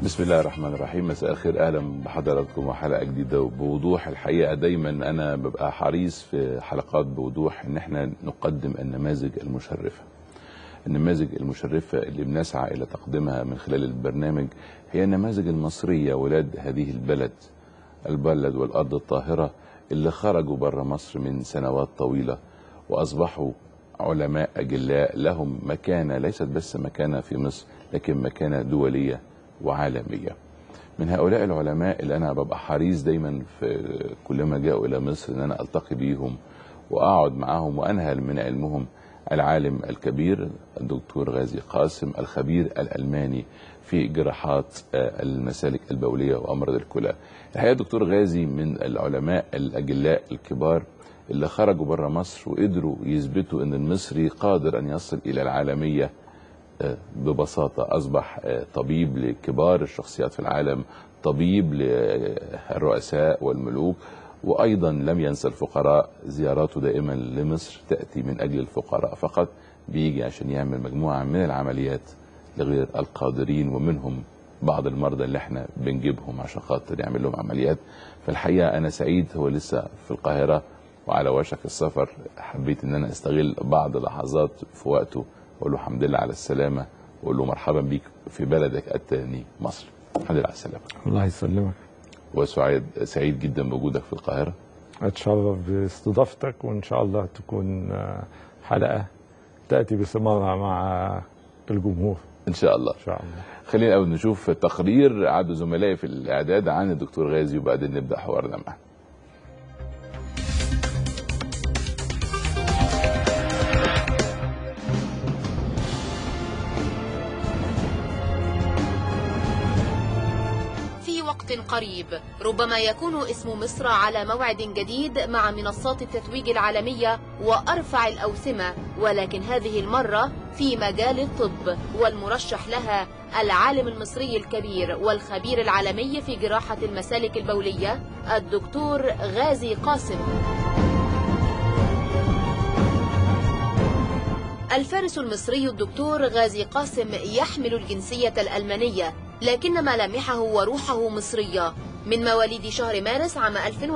بسم الله الرحمن الرحيم مساء الخير اهلا بحضراتكم وحلقه جديده وبوضوح الحقيقه دايما انا ببقى حريص في حلقات بوضوح ان احنا نقدم النماذج المشرفه النماذج المشرفه اللي بنسعى الى تقديمها من خلال البرنامج هي النماذج المصريه ولاد هذه البلد البلد والارض الطاهره اللي خرجوا بره مصر من سنوات طويله واصبحوا علماء اجلاء لهم مكانه ليست بس مكانه في مصر لكن مكانه دوليه وعالميه. من هؤلاء العلماء اللي انا ببقى حريص دايما في كلما جاءوا الى مصر ان انا التقي بيهم واقعد معاهم وانهل من علمهم العالم الكبير الدكتور غازي قاسم الخبير الالماني في جراحات المسالك البوليه وامراض الكلى. الحقيقه الدكتور غازي من العلماء الاجلاء الكبار اللي خرجوا بره مصر وقدروا يثبتوا ان المصري قادر ان يصل الى العالميه ببساطة أصبح طبيب لكبار الشخصيات في العالم طبيب للرؤساء والملوك وأيضا لم ينسى الفقراء زياراته دائما لمصر تأتي من أجل الفقراء فقط بيجي عشان يعمل مجموعة من العمليات لغير القادرين ومنهم بعض المرضى اللي احنا بنجيبهم عشان خاطر يعمل لهم عمليات فالحقيقة أنا سعيد هو لسه في القاهرة وعلى وشك السفر حبيت ان انا استغل بعض لحظات في وقته واقول له الحمد لله على السلامه واقول له مرحبا بيك في بلدك الثاني مصر الحمد لله على السلامه الله يسلمك وسعيد سعيد جدا بوجودك في القاهره اتشرف باستضافتك وان شاء الله تكون حلقه تاتي بثمارها مع الجمهور ان شاء الله ان شاء الله خلينا اول نشوف تقرير عدوا زملائي في الاعداد عن الدكتور غازي وبعدين نبدا حوارنا معاه قريب ربما يكون اسم مصر على موعد جديد مع منصات التتويج العالمية وأرفع الأوسمة ولكن هذه المرة في مجال الطب والمرشح لها العالم المصري الكبير والخبير العالمي في جراحة المسالك البولية الدكتور غازي قاسم الفارس المصري الدكتور غازي قاسم يحمل الجنسية الألمانية لكن ملامحه وروحه مصرية من مواليد شهر مارس عام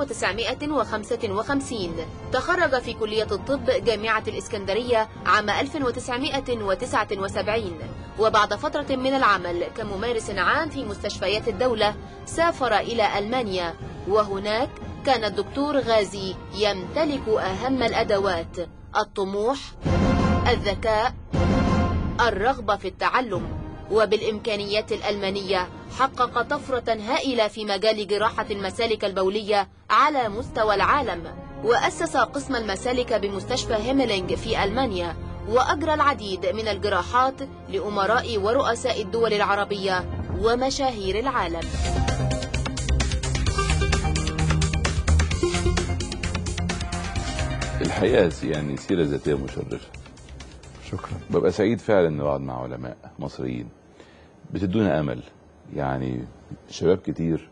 1955 تخرج في كلية الطب جامعة الإسكندرية عام 1979 وبعد فترة من العمل كممارس عام في مستشفيات الدولة سافر إلى ألمانيا وهناك كان الدكتور غازي يمتلك أهم الأدوات الطموح الذكاء الرغبة في التعلم وبالإمكانيات الألمانية حقق طفرة هائلة في مجال جراحة المسالك البولية على مستوى العالم وأسس قسم المسالك بمستشفى هيملينج في ألمانيا وأجرى العديد من الجراحات لأمراء ورؤساء الدول العربية ومشاهير العالم الحقيقه يعني سيره ذاتيه مشرفه شكرا ببقى سعيد فعلا اني بقعد مع علماء مصريين بتدونا امل يعني شباب كتير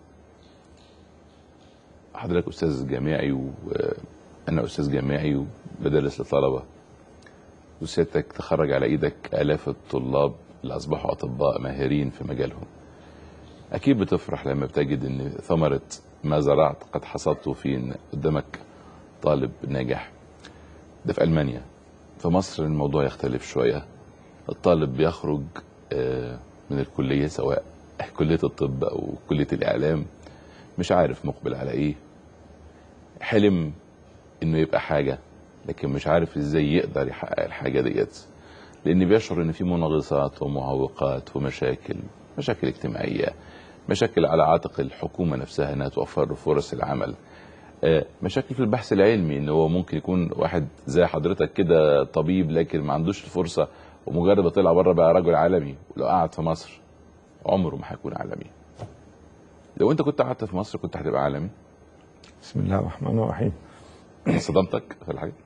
حضرتك استاذ جامعي وانا استاذ جامعي وبدرس لطلبه وسيادتك تخرج على ايدك الاف الطلاب اللي اصبحوا اطباء ماهرين في مجالهم اكيد بتفرح لما بتجد ان ثمره ما زرعت قد حصدته في ان قدامك طالب ناجح ده في المانيا في مصر الموضوع يختلف شويه الطالب بيخرج من الكليه سواء كليه الطب او كليه الاعلام مش عارف مقبل على ايه حلم انه يبقى حاجه لكن مش عارف ازاي يقدر يحقق الحاجه ديت لان بيشعر ان في منغصات ومعوقات ومشاكل مشاكل اجتماعيه مشاكل على عاتق الحكومه نفسها انها توفر له فرص العمل مشاكل في البحث العلمي ان هو ممكن يكون واحد زي حضرتك كده طبيب لكن ما عندوش الفرصه ومجرد ما طلع بره بقى رجل عالمي ولو قعد في مصر عمره ما هيكون عالمي لو انت كنت قعدت في مصر كنت هتبقى عالمي بسم الله الرحمن الرحيم صدمتك في الحقيقه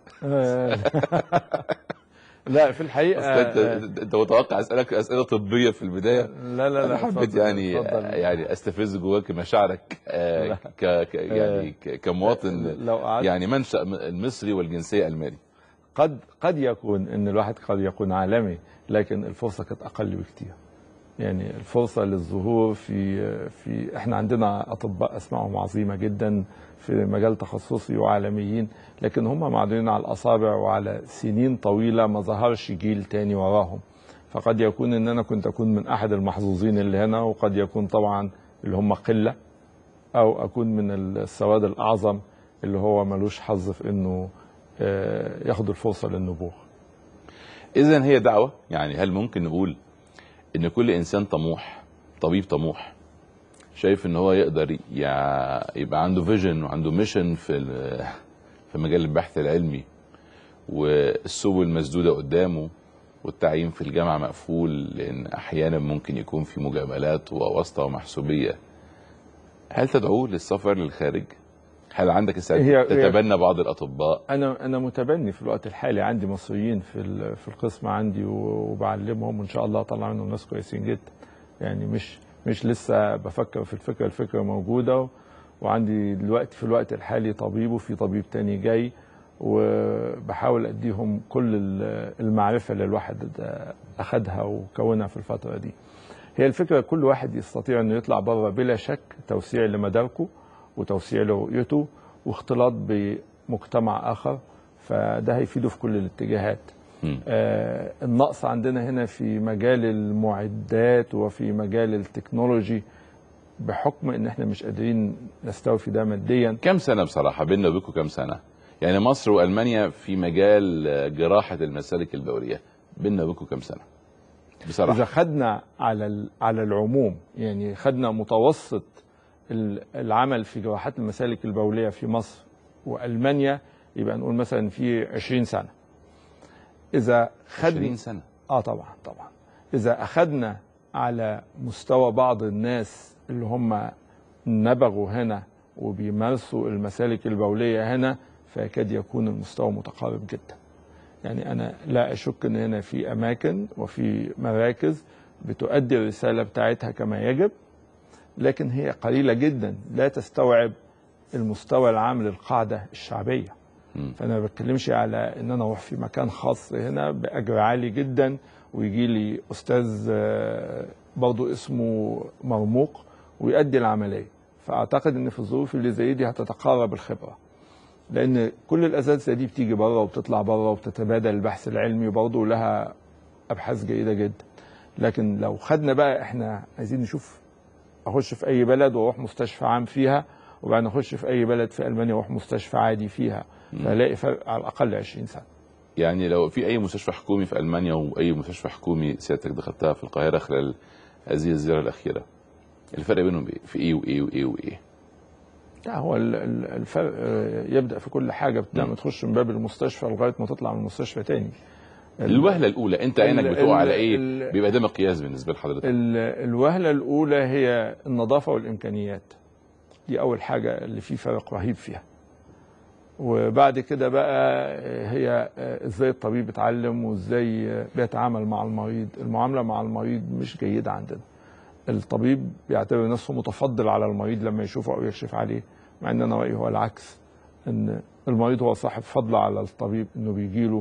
لا في الحقيقه انت انت متوقع اسالك اسئله طبيه في البدايه لا لا لا انا حبيت اتفضل، يعني اتفضل. يعني استفز جواك مشاعرك آه، ك ك- يعني ك- كمواطن لو قعدت يعني منشا المصري والجنسيه الماني قد قد يكون ان الواحد قد يكون عالمي لكن الفرصه كانت اقل بكتير يعني الفرصه للظهور في في احنا عندنا اطباء اسمائهم عظيمه جدا في مجال تخصصي وعالميين لكن هم معدودين على الاصابع وعلى سنين طويله ما ظهرش جيل تاني وراهم فقد يكون ان انا كنت اكون من احد المحظوظين اللي هنا وقد يكون طبعا اللي هم قله او اكون من السواد الاعظم اللي هو ملوش حظ في انه آه، ياخد الفرصه للنبوغ اذا هي دعوه يعني هل ممكن نقول ان كل انسان طموح طبيب طموح شايف ان هو يقدر يع- يبقى عنده فيجن وعنده ميشن في ال- في مجال البحث العلمي والسبل مسدوده قدامه والتعيين في الجامعه مقفول لان احيانا ممكن يكون في مجاملات وواسطه ومحسوبيه هل تدعوه للسفر للخارج؟ هل عندك هي- استعداد هي- تتبنى بعض الاطباء؟ انا انا متبني في الوقت الحالي عندي مصريين في ال- في القسم عندي و- وبعلمهم وان شاء الله اطلع منهم ناس كويسين جدا يعني مش مش لسه بفكر في الفكره الفكره موجوده وعندي دلوقتي في الوقت الحالي طبيب وفي طبيب تاني جاي وبحاول اديهم كل ال- المعرفه اللي الواحد اخدها وكونها في الفتره دي هي الفكره كل واحد يستطيع انه يطلع بره بلا شك توسيع لمداركه وتوسيع لرؤيته واختلاط بمجتمع اخر فده هيفيده في كل الاتجاهات مم. آه النقص عندنا هنا في مجال المعدات وفي مجال التكنولوجي بحكم ان احنا مش قادرين نستوفي ده ماديا كم سنه بصراحه بيننا وبينكم كم سنه؟ يعني مصر والمانيا في مجال آه، جراحه المسالك البوليه بيننا وبينكم كم سنه؟ بصراحه اذا خدنا على ال- على العموم يعني خدنا متوسط ال- العمل في جراحات المسالك البوليه في مصر والمانيا يبقى نقول مثلا في 20 سنه اذا 20 خدنا سنه اه طبعا طبعا اذا اخذنا على مستوى بعض الناس اللي هم نبغوا هنا وبيمارسوا المسالك البوليه هنا فيكاد يكون المستوى متقارب جدا يعني انا لا اشك ان هنا في اماكن وفي مراكز بتؤدي الرساله بتاعتها كما يجب لكن هي قليله جدا لا تستوعب المستوى العام للقاعده الشعبيه مم. فانا ما بتكلمش على ان انا اروح في مكان خاص هنا باجر عالي جدا ويجي لي استاذ آه، برضه اسمه مرموق ويؤدي العمليه فاعتقد ان في الظروف اللي زي دي هتتقارب الخبره لان كل الاساتذه دي بتيجي بره وبتطلع بره وبتتبادل البحث العلمي وبرضه لها ابحاث جيده جدا لكن لو خدنا بقى احنا عايزين نشوف اخش في اي بلد واروح مستشفى عام فيها وبعدين اخش في اي بلد في المانيا واروح مستشفى عادي فيها فالاقي فرق على الاقل 20 سنه يعني لو في اي مستشفى حكومي في المانيا واي مستشفى حكومي سيادتك دخلتها في القاهره خلال هذه الزياره الاخيره الفرق بينهم ايه؟ في ايه وايه وايه وايه؟ لا هو ال- ال- الفرق آه، يبدا في كل حاجه بتبدا مم. ما تخش من باب المستشفى لغايه ما تطلع من المستشفى تاني ال- الوهله الاولى انت عينك ال- بتقع على ال- ايه؟ ال- بيبقى ده مقياس بالنسبه لحضرتك ال- الوهله الاولى هي النظافه والامكانيات دي اول حاجه اللي في فرق رهيب فيها وبعد كده بقى هي ازاي الطبيب بيتعلم وازاي بيتعامل مع المريض المعامله مع المريض مش جيده عندنا الطبيب بيعتبر نفسه متفضل على المريض لما يشوفه او يكشف عليه مع ان انا رايي هو العكس ان المريض هو صاحب فضل على الطبيب انه بيجي له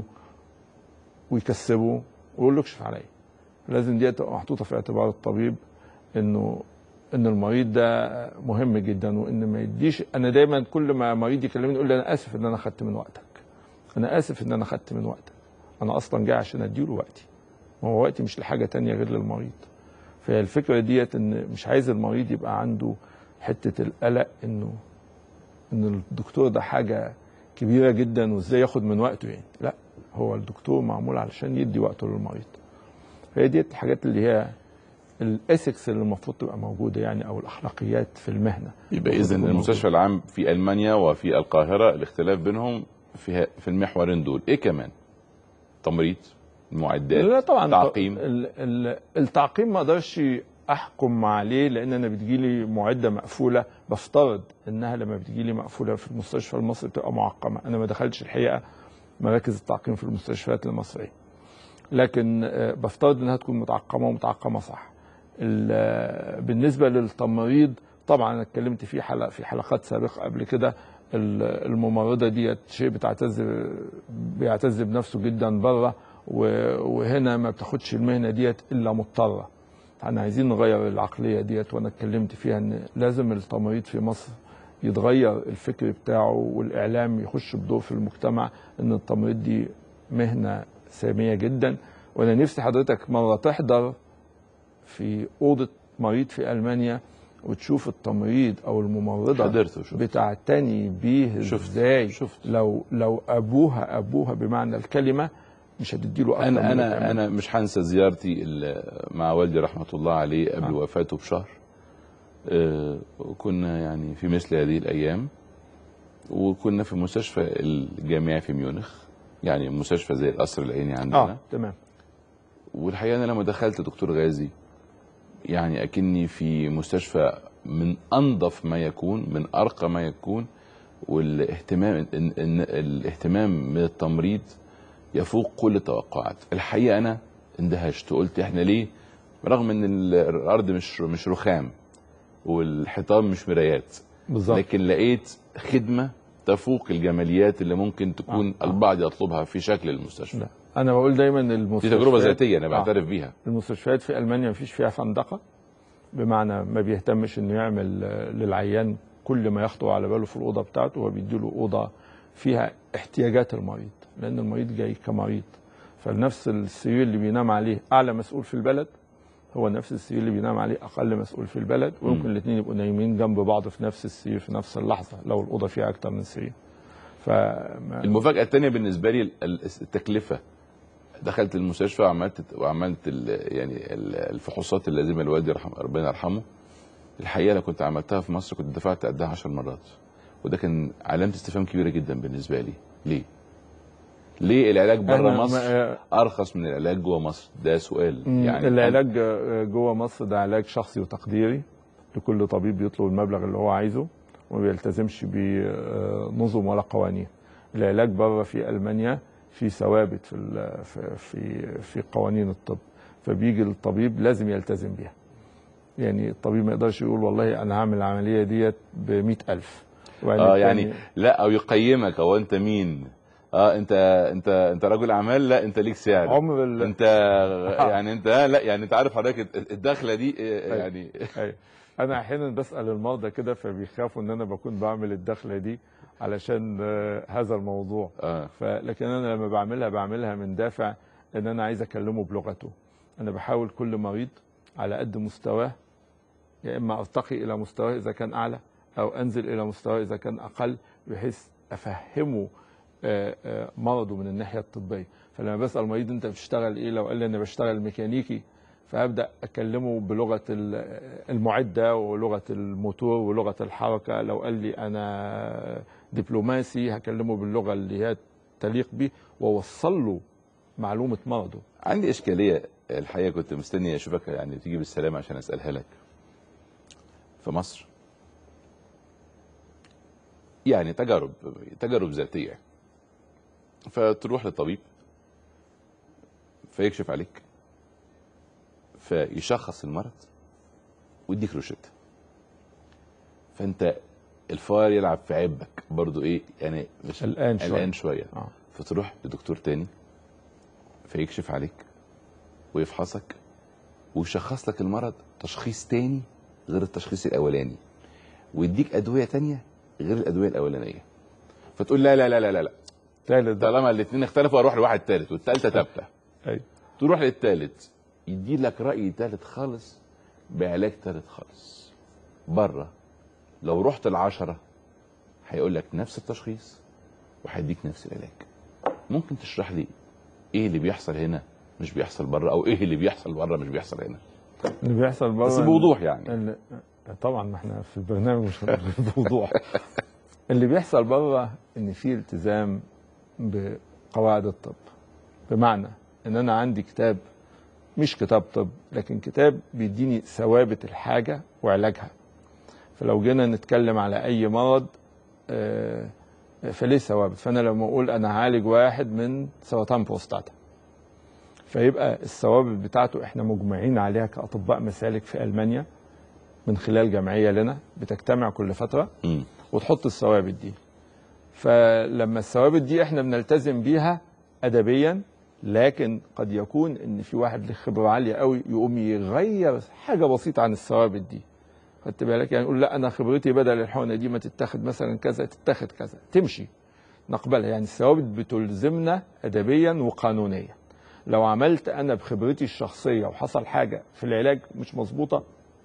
ويكسبه ويقول له اكشف عليا لازم دي تبقى محطوطه في اعتبار الطبيب انه ان المريض ده مهم جدا وان ما يديش انا دايما كل ما مريض يكلمني يقول لي انا اسف ان انا خدت من وقتك انا اسف ان انا خدت من وقتك انا اصلا جاي عشان اديله وقتي ما هو وقتي مش لحاجه تانية غير للمريض فهي الفكره ديت ان مش عايز المريض يبقى عنده حته القلق انه ان الدكتور ده حاجه كبيره جدا وازاي ياخد من وقته يعني لا هو الدكتور معمول علشان يدي وقته للمريض فهي ديت الحاجات اللي هي الاسكس اللي المفروض تبقى موجوده يعني او الاخلاقيات في المهنه يبقى اذا المفروض تكون المستشفى العام في المانيا وفي القاهره الاختلاف بينهم في في المحورين دول ايه كمان؟ تمريض المعدات لا طبعا تعقيم. ال- ال- التعقيم ما اقدرش احكم عليه لان انا بتجيلي معده مقفوله بفترض انها لما بتجيلي مقفوله في المستشفى المصري بتبقى معقمه انا ما دخلتش الحقيقه مراكز التعقيم في المستشفيات المصريه لكن آه، بفترض انها تكون متعقمه ومتعقمه صح ال- آه، بالنسبه للتمريض طبعا انا اتكلمت فيه حلقه في حلقات سابقه قبل كده ال- الممرضه ديت شيء بتعتز بيعتز بنفسه جدا بره و- وهنا ما بتاخدش المهنه ديت الا مضطره احنا عايزين نغير العقليه ديت وانا اتكلمت فيها ان لازم التمريض في مصر يتغير الفكر بتاعه والاعلام يخش بدور في المجتمع ان التمريض دي مهنه ساميه جدا وانا نفسي حضرتك مره تحضر في اوضه مريض في المانيا وتشوف التمريض او الممرضه حضرت وشفت. بتعتني بيه شفت. ازاي شفت. لو لو ابوها ابوها بمعنى الكلمه مش هتديله اكتر انا من اللي انا بتعمله. انا مش هنسى زيارتي ال- مع والدي رحمه الله عليه قبل آه. وفاته بشهر آه، كنا يعني في مثل هذه الايام وكنا في مستشفى الجامعي في ميونخ يعني مستشفى زي القصر العيني عندنا اه تمام والحقيقه انا لما دخلت دكتور غازي يعني اكني في مستشفى من انظف ما يكون من ارقى ما يكون والاهتمام إن إن الاهتمام من التمريض يفوق كل التوقعات الحقيقه انا اندهشت قلت احنا ليه رغم ان ال- الارض مش مش رخام والحيطان مش مرايات بالظبط لكن لقيت خدمه تفوق الجماليات اللي ممكن تكون آه. البعض يطلبها في شكل المستشفى لا انا بقول دايما دي المستشفيات تجربه ذاتيه انا آه. بعترف بيها المستشفيات في المانيا مفيش فيها فندقه بمعنى ما بيهتمش انه يعمل آه، للعيان كل ما يخطر على باله في الاوضه بتاعته هو بيديله اوضه فيها احتياجات المريض لان المريض جاي كمريض فنفس السرير اللي بينام عليه اعلى مسؤول في البلد هو نفس السرير اللي بينام عليه اقل مسؤول في البلد ويمكن الاثنين يبقوا نايمين جنب بعض في نفس السرير في نفس اللحظه لو الاوضه فيها اكتر من سرير فما المفاجاه الثانيه بالنسبه لي ال- التكلفه دخلت المستشفى وعملت وعملت ال- يعني ال- الفحوصات اللازمه لوالدي رحم ربنا يرحمه الحقيقه لو كنت عملتها في مصر كنت دفعت قدها 10 مرات وده كان علامه استفهام كبيره جدا بالنسبه لي ليه؟ ليه العلاج بره أنا مصر ما- ارخص من العلاج جوه مصر؟ ده سؤال يعني يعني العلاج جوه مصر ده علاج شخصي وتقديري لكل طبيب بيطلب المبلغ اللي هو عايزه وما بيلتزمش بنظم ولا قوانين العلاج بره في المانيا في ثوابت في ال- في في, في قوانين الطب فبيجي الطبيب لازم يلتزم بيها يعني الطبيب ما يقدرش يقول والله انا هعمل العمليه ديت ب 100000 وبعدين اه التاني- يعني لا او يقيمك هو انت مين؟ اه انت انت انت رجل اعمال لا انت ليك سعر عمر ال... انت يعني انت لا يعني انت عارف حضرتك الدخله دي آه، يعني أيوة. انا احيانا بسال المرضى كده فبيخافوا ان انا بكون بعمل الدخله دي علشان آه، هذا الموضوع اه فلكن انا لما بعملها بعملها من دافع ان انا عايز اكلمه بلغته انا بحاول كل مريض على قد مستواه يا اما ارتقي الى مستواه اذا كان اعلى او انزل الى مستواه اذا كان اقل بحيث افهمه آه، آه، مرضه من الناحيه الطبيه فلما بسال المريض انت بتشتغل ايه لو قال لي انا بشتغل ميكانيكي فابدا اكلمه بلغه ال- المعده ولغه الموتور ولغه الحركه لو قال لي انا دبلوماسي هكلمه باللغه اللي هي تليق بيه واوصل له معلومه مرضه عندي اشكاليه الحقيقه كنت مستني اشوفك يعني تيجي بالسلامه عشان اسالها لك في مصر يعني تجارب تجارب ذاتيه فتروح للطبيب فيكشف عليك فيشخص المرض ويديك روشته فانت الفار يلعب في عبك برضو ايه يعني مش قلقان شوية. قلقان شويه آه. فتروح لدكتور تاني فيكشف عليك ويفحصك ويشخص لك المرض تشخيص تاني غير التشخيص الاولاني ويديك ادويه تانية غير الادويه الاولانيه فتقول لا لا لا لا لا, لا. ثالث ده طالما الاثنين اختلفوا اروح لواحد ثالث والثالثه ثابته أيوة. تروح للثالث يدي لك راي ثالث خالص بعلاج ثالث خالص بره لو رحت العشرة هيقول لك نفس التشخيص وهيديك نفس العلاج ممكن تشرح لي ايه اللي بيحصل هنا مش بيحصل بره او ايه اللي بيحصل بره مش بيحصل هنا اللي بيحصل بره بس بوضوح يعني اللي طبعا ما احنا في البرنامج مش هنقول بوضوح اللي بيحصل بره ان في التزام بقواعد الطب بمعنى ان انا عندي كتاب مش كتاب طب لكن كتاب بيديني ثوابت الحاجه وعلاجها فلو جينا نتكلم على اي مرض آه، فليه ثوابت فانا لما اقول انا هعالج واحد من سرطان بروستاتا فيبقى الثوابت بتاعته احنا مجمعين عليها كاطباء مسالك في المانيا من خلال جمعيه لنا بتجتمع كل فتره مم. وتحط الثوابت دي فلما الثوابت دي احنا بنلتزم بيها ادبيا لكن قد يكون ان في واحد له خبره عاليه قوي يقوم يغير حاجه بسيطه عن الثوابت دي خدت بالك يعني يقول لا انا خبرتي بدل الحقنه دي ما تتاخد مثلا كذا تتاخد كذا تمشي نقبلها يعني الثوابت بتلزمنا ادبيا وقانونيا لو عملت انا بخبرتي الشخصيه وحصل حاجه في العلاج مش مظبوطه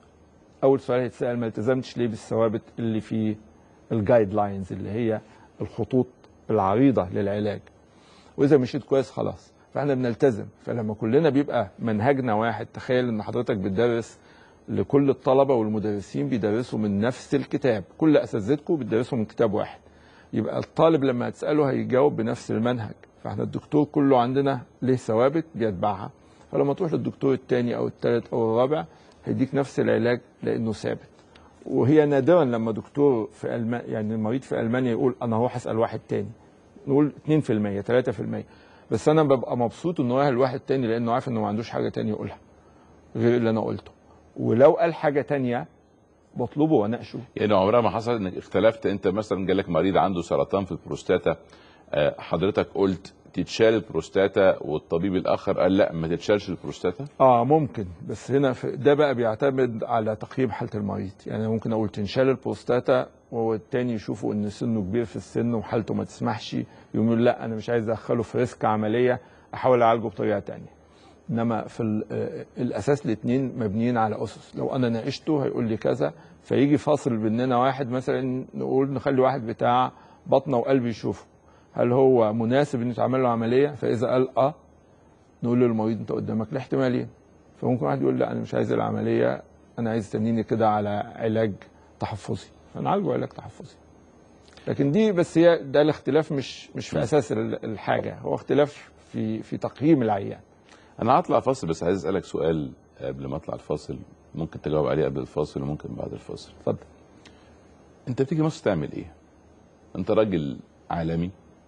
اول سؤال هيتسال ما التزمتش ليه بالثوابت اللي في الجايد لاينز اللي هي الخطوط العريضه للعلاج واذا مشيت كويس خلاص فاحنا بنلتزم فلما كلنا بيبقى منهجنا واحد تخيل ان حضرتك بتدرس لكل الطلبه والمدرسين بيدرسوا من نفس الكتاب كل اساتذتكم بيدرسوا من كتاب واحد يبقى الطالب لما تساله هيجاوب بنفس المنهج فاحنا الدكتور كله عندنا ليه ثوابت بيتبعها فلما تروح للدكتور الثاني او الثالث او الرابع هيديك نفس العلاج لانه ثابت وهي نادرا لما دكتور في المانيا يعني المريض في المانيا يقول انا هروح اسال واحد تاني نقول 2% 3% بس انا ببقى مبسوط انه رايح لواحد تاني لانه عارف انه ما عندوش حاجه تانية يقولها غير اللي انا قلته ولو قال حاجه تانية بطلبه واناقشه يعني عمرها ما حصل انك اختلفت انت مثلا جالك مريض عنده سرطان في البروستاتا آه، حضرتك قلت تتشال البروستاتا والطبيب الاخر قال لا ما تتشالش البروستاتا اه ممكن بس هنا في ده بقى بيعتمد على تقييم حاله المريض يعني ممكن اقول تنشال البروستاتا وهو التاني يشوفوا ان سنه كبير في السن وحالته ما تسمحش يقوم يقول لا انا مش عايز ادخله في ريسك عمليه احاول اعالجه بطريقه تانية انما في ال- آه، الاساس الاثنين مبنيين على اسس لو انا ناقشته هيقول لي كذا فيجي فاصل بيننا واحد مثلا نقول نخلي واحد بتاع بطنه وقلب يشوفه هل هو مناسب انه يتعمل له عمليه فاذا قال اه نقول للمريض انت قدامك الاحتمالين فممكن واحد يقول لا انا مش عايز العمليه انا عايز تنيني كده على علاج تحفظي فنعالجه علاج تحفظي لكن دي بس هي ده الاختلاف مش مش في اساس ال- الحاجه هو اختلاف في في تقييم العيان انا هطلع فاصل بس عايز اسالك سؤال قبل ما اطلع الفاصل ممكن تجاوب عليه قبل الفاصل وممكن بعد الفاصل اتفضل انت بتيجي مصر تعمل ايه انت راجل عالمي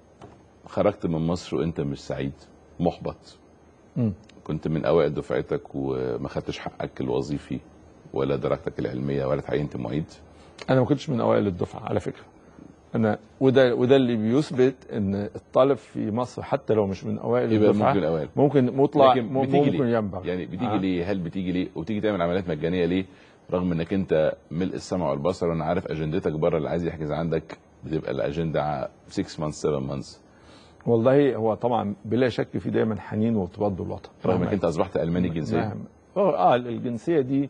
خرجت من مصر وانت مش سعيد محبط مم. كنت من اوائل دفعتك وما خدتش حقك الوظيفي ولا درجتك العلميه ولا اتعينت معيد انا ما كنتش من اوائل الدفعه على فكره انا وده وده اللي بيثبت ان الطالب في مصر حتى لو مش من اوائل يبقى الدفعه ممكن الاوائل ممكن مطلع لكن م- بتيجي ممكن ليه؟ ينبغي يعني بتيجي آه. ليه هل بتيجي ليه وتيجي تعمل عمليات مجانيه ليه رغم انك انت ملء السمع والبصر وانا عارف اجندتك بره اللي عايز يحجز عندك بتبقى الاجنده 6 مانثs 7 مانثs والله هو طبعا بلا شك في دايما حنين وارتباط بالوطن رغم مهما انك انت اصبحت الماني الجنسيه مهما- اه الجنسيه دي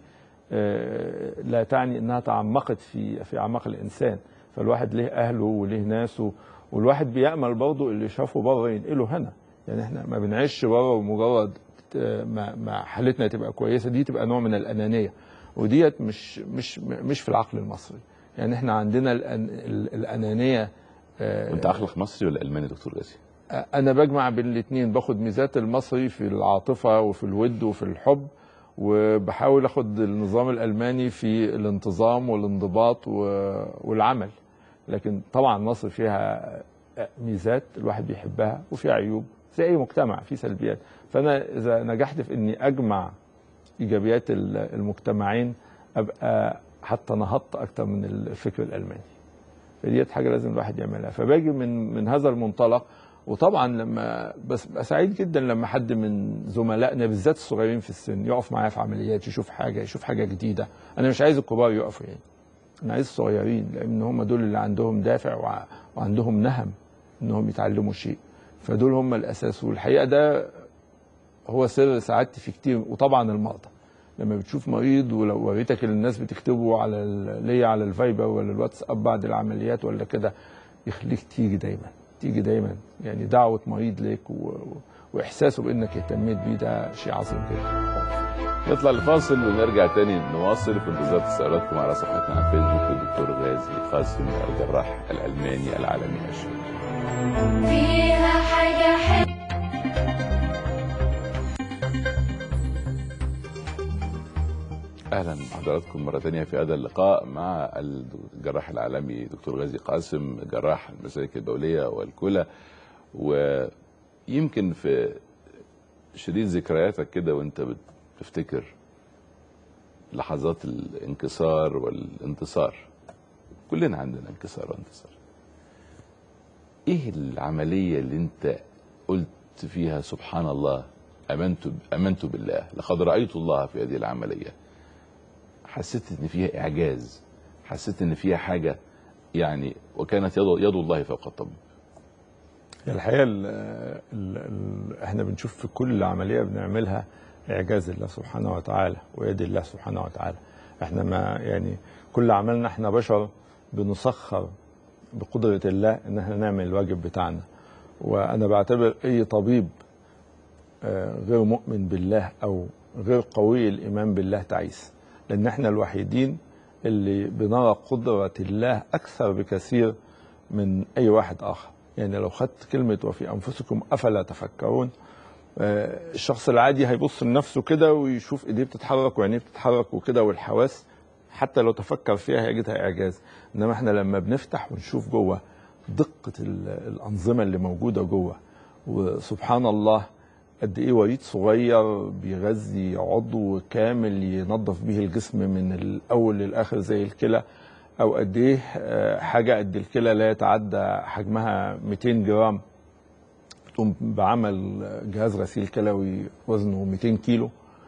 آه، لا تعني انها تعمقت في في اعماق الانسان فالواحد له اهله وله ناسه والواحد بيامل برضه اللي شافه بره ينقله هنا يعني احنا ما بنعيش بره ومجرد آه، ما ما حالتنا تبقى كويسه دي تبقى نوع من الانانيه وديت مش مش مش في العقل المصري يعني احنا عندنا الأن ال- الانانيه آه، وانت اخلق مصري ولا الماني دكتور غازي؟ انا بجمع بين الاثنين باخد ميزات المصري في العاطفه وفي الود وفي الحب وبحاول اخد النظام الالماني في الانتظام والانضباط و- والعمل لكن طبعا مصر فيها ميزات الواحد بيحبها وفيها عيوب زي اي مجتمع فيه سلبيات فانا اذا نجحت في اني اجمع ايجابيات ال- المجتمعين ابقى حتى نهضت اكتر من الفكر الالماني فديت حاجه لازم الواحد يعملها فباجي من من هذا المنطلق وطبعا لما بس ببقى سعيد جدا لما حد من زملائنا بالذات الصغيرين في السن يقف معايا في عمليات يشوف حاجه يشوف حاجه جديده انا مش عايز الكبار يقفوا يعني انا عايز الصغيرين لان هم دول اللي عندهم دافع وع- وعندهم نهم انهم يتعلموا شيء فدول هم الاساس والحقيقه ده هو سر سعادتي في كتير وطبعا المرضى لما بتشوف مريض ولو وريتك اللي الناس بتكتبه على ال- ليا على الفايبر ولا الواتساب بعد العمليات ولا كده يخليك تيجي دايما تيجي دايما يعني دعوه مريض ليك و... و- واحساسه بانك اهتميت بيه ده شيء عظيم جدا نطلع الفاصل ونرجع تاني نواصل في انتظار تساؤلاتكم على صفحتنا على فيسبوك الدكتور غازي قاسم الجراح الالماني العالمي الشهير فيها حاجة حلوة اهلا بحضراتكم مره تانية في هذا اللقاء مع الجراح العالمي دكتور غازي قاسم جراح المسالك البوليه والكلى ويمكن في شريط ذكرياتك كده وانت بتفتكر لحظات الانكسار والانتصار كلنا عندنا انكسار وانتصار ايه العمليه اللي انت قلت فيها سبحان الله امنت امنت بالله لقد رايت الله في هذه العمليه حسيت ان فيها اعجاز حسيت ان فيها حاجه يعني وكانت يد, يد الله فوق الطبيب هي الحقيقه ال ال ال احنا بنشوف في كل عمليه بنعملها اعجاز الله سبحانه وتعالى ويد الله سبحانه وتعالى احنا ما يعني كل عملنا احنا بشر بنسخر بقدره الله ان احنا نعمل الواجب بتاعنا وانا بعتبر اي طبيب آه، غير مؤمن بالله او غير قوي الايمان بالله تعيس لان احنا الوحيدين اللي بنرى قدره الله اكثر بكثير من اي واحد اخر يعني لو خدت كلمه وفي انفسكم افلا تفكرون آه، الشخص العادي هيبص لنفسه كده ويشوف ايديه بتتحرك وعينيه بتتحرك وكده والحواس حتى لو تفكر فيها هيجدها اعجاز انما احنا لما بنفتح ونشوف جوه دقه ال- الانظمه اللي موجوده جوه وسبحان الله قد ايه وريد صغير بيغذي عضو كامل ينظف به الجسم من الاول للاخر زي الكلى او قد ايه آه، حاجه قد الكلى لا يتعدى حجمها 200 جرام تقوم بعمل جهاز غسيل كلوي وزنه 200 كيلو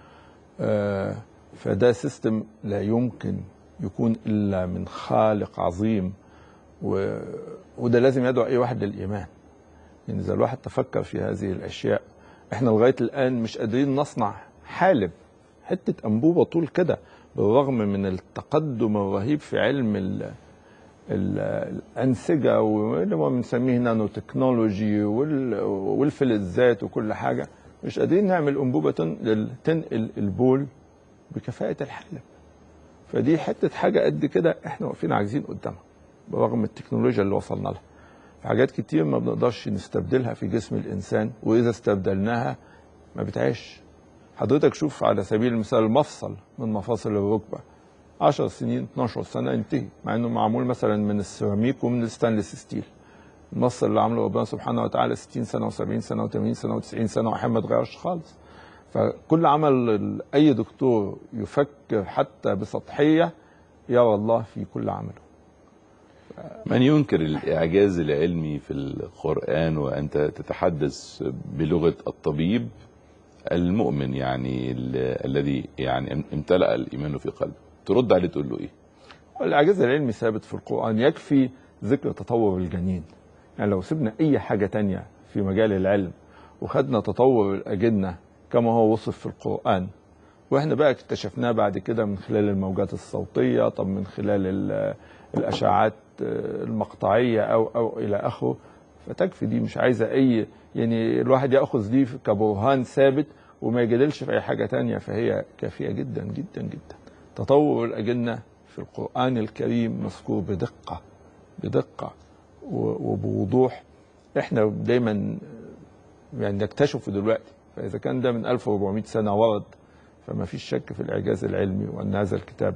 آه، فده سيستم لا يمكن يكون الا من خالق عظيم و... وده لازم يدعو اي واحد للايمان يعني اذا الواحد تفكر في هذه الاشياء احنا لغايه الان مش قادرين نصنع حالب حته انبوبه طول كده بالرغم من التقدم الرهيب في علم ال... ال- الانسجه واللي هو بنسميه نانو تكنولوجي وال... والفلزات وكل حاجه مش قادرين نعمل انبوبه تن- تنقل البول بكفاءه الحالب فدي حته حاجه قد كده احنا واقفين عاجزين قدامها برغم التكنولوجيا اللي وصلنا لها في حاجات كتير ما بنقدرش نستبدلها في جسم الانسان واذا استبدلناها ما بتعيش حضرتك شوف على سبيل المثال المفصل من مفاصل الركبه 10 سنين 12 سنه ينتهي مع انه معمول مثلا من السيراميك ومن الستانلس ستيل المفصل اللي عامله ربنا سبحانه وتعالى 60 سنه و70 سنه و80 سنه و90 سنه واحيانا ما اتغيرش خالص فكل عمل ال- اي دكتور يفكر حتى بسطحيه يرى الله في كل عمله من ينكر الإعجاز العلمي في القرآن وأنت تتحدث بلغة الطبيب المؤمن يعني ال- الذي يعني امتلأ الإيمان في قلبه ترد عليه تقول له إيه؟ الإعجاز العلمي ثابت في القرآن يكفي ذكر تطور الجنين يعني لو سيبنا أي حاجة تانية في مجال العلم وخدنا تطور الأجنة كما هو وصف في القرآن واحنا بقى اكتشفناه بعد كده من خلال الموجات الصوتية طب من خلال ال- الأشعاعات آه، المقطعية أو أو إلى آخره فتكفي دي مش عايزة أي يعني الواحد يأخذ دي كبرهان ثابت وما يجادلش في أي حاجة تانية فهي كافية جدا جدا جدا تطور الأجنة في القرآن الكريم مذكور بدقة بدقة و- وبوضوح احنا دايما يعني نكتشفه دلوقتي فإذا كان ده من 1400 سنة ورد فما فيش شك في الإعجاز العلمي وأن هذا الكتاب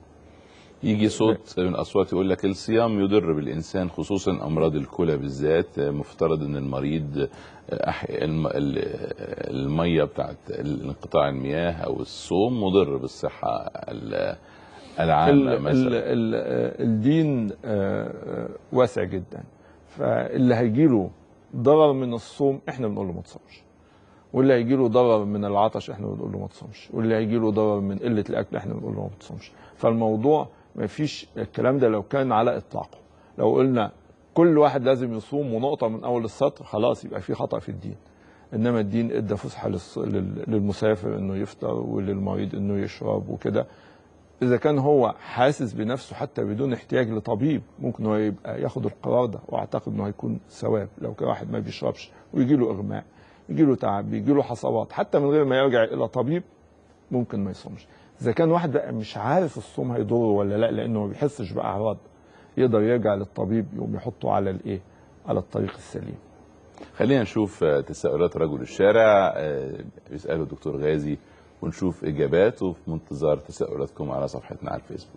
يجي صوت من اصوات يقول لك الصيام يضر بالانسان خصوصا امراض الكلى بالذات مفترض ان المريض أح- الم- ال- الميه بتاعت انقطاع المياه او الصوم مضر بالصحه ال- العامه ال ال مثلا ال الدين آه، آه، واسع جدا فاللي هيجيله ضرر من الصوم احنا بنقول له ما تصومش واللي هيجيله ضرر من العطش احنا بنقول له ما تصومش واللي هيجيله ضرر من قله الاكل احنا بنقول له ما تصومش فالموضوع ما فيش الكلام ده لو كان على اطلاقه لو قلنا كل واحد لازم يصوم ونقطه من اول السطر خلاص يبقى في خطا في الدين انما الدين ادى فسحه للص- لل- للمسافر انه يفطر وللمريض انه يشرب وكده اذا كان هو حاسس بنفسه حتى بدون احتياج لطبيب ممكن هو يبقى ياخد القرار ده واعتقد انه هيكون ثواب لو كان واحد ما بيشربش ويجي له اغماء يجي له تعب يجي له حصوات حتى من غير ما يرجع الى طبيب ممكن ما يصومش اذا كان واحد بقى مش عارف الصوم هيضره ولا لا لانه ما بيحسش باعراض يقدر يرجع للطبيب يقوم يحطه على الايه على الطريق السليم خلينا نشوف آه، تساؤلات رجل الشارع آه، يساله الدكتور غازي ونشوف اجاباته في منتظر تساؤلاتكم على صفحتنا على الفيسبوك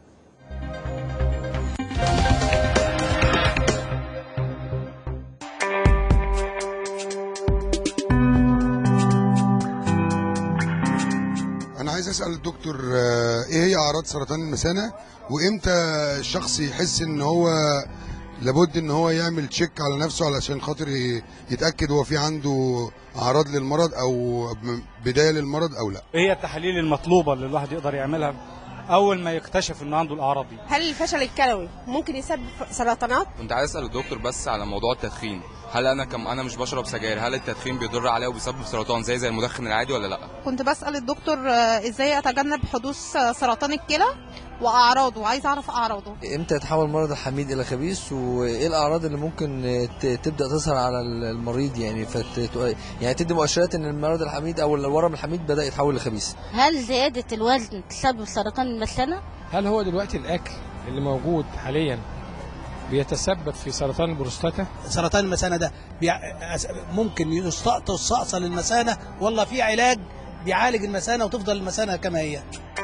انا عايز اسال الدكتور آه، ايه هي اعراض سرطان المثانه وامتى الشخص يحس ان هو لابد ان هو يعمل تشيك على نفسه علشان خاطر ي- يتاكد هو في عنده اعراض للمرض او م- بدايه للمرض او لا ايه هي التحاليل المطلوبه اللي الواحد يقدر يعملها اول ما يكتشف انه عنده الاعراض دي هل الفشل الكلوي ممكن يسبب سرطانات؟ كنت عايز اسال الدكتور بس على موضوع التدخين هل انا كم انا مش بشرب سجاير هل التدخين بيضر عليا وبيسبب سرطان زي زي المدخن العادي ولا لا كنت بسأل الدكتور آه، ازاي اتجنب حدوث آه، سرطان الكلى واعراضه عايز اعرف اعراضه امتى يتحول المرض الحميد الى خبيث وايه الاعراض اللي ممكن ت- تبدا تظهر على المريض يعني فت... يعني تدي مؤشرات ان المرض الحميد او الورم الحميد بدا يتحول لخبيث هل زيادة الوزن تسبب سرطان المثانة؟ هل هو دلوقتي الاكل اللي موجود حاليا بيتسبب في سرطان البروستاتا سرطان المثانه ده بيع- أس- ممكن يستأصل المثانه والله في علاج بيعالج المثانه وتفضل المثانه كما هي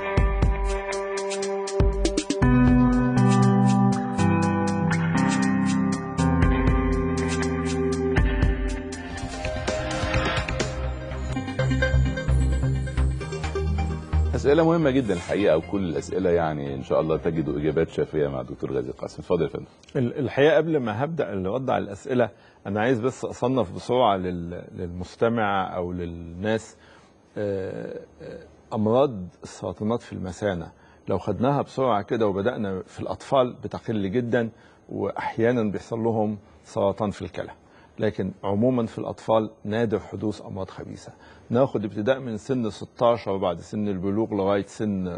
اسئله مهمه جدا الحقيقه وكل الاسئله يعني ان شاء الله تجدوا اجابات شافيه مع الدكتور غازي قاسم اتفضل يا فندم ال- الحقيقه قبل ما هبدا الرد على الاسئله انا عايز بس اصنف بسرعه لل- للمستمع او للناس آه، آه، امراض السرطانات في المثانه لو خدناها بسرعه كده وبدانا في الاطفال بتقل جدا واحيانا بيحصل لهم سرطان في الكلى لكن عموما في الاطفال نادر حدوث امراض خبيثه ناخد ابتداء من سن 16 وبعد سن البلوغ لغايه سن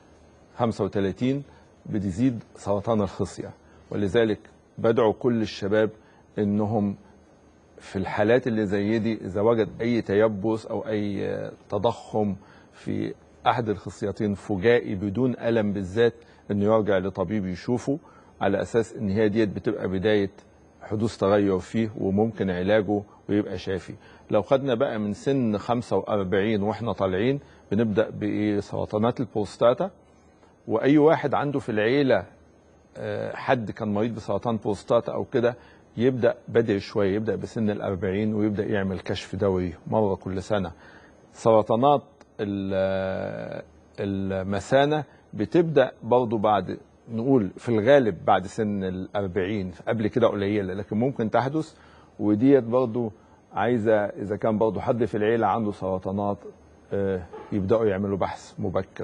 35 بتزيد سرطان الخصية ولذلك بدعو كل الشباب انهم في الحالات اللي زي دي اذا وجد اي تيبس او اي تضخم في احد الخصيتين فجائي بدون الم بالذات انه يرجع لطبيب يشوفه على اساس ان هي ديت بتبقى بدايه حدوث تغير فيه وممكن علاجه ويبقى شافي لو خدنا بقى من سن 45 واحنا طالعين بنبدا بايه سرطانات البروستاتا واي واحد عنده في العيله آه، حد كان مريض بسرطان بروستاتا او كده يبدا بدري شويه يبدا بسن الأربعين ويبدا يعمل كشف دوري مره كل سنه سرطانات ال- المثانه بتبدا برضو بعد نقول في الغالب بعد سن الأربعين قبل كده قليله لكن ممكن تحدث وديت برضو عايزه اذا كان برضو حد في العيله عنده سرطانات آه، يبداوا يعملوا بحث مبكر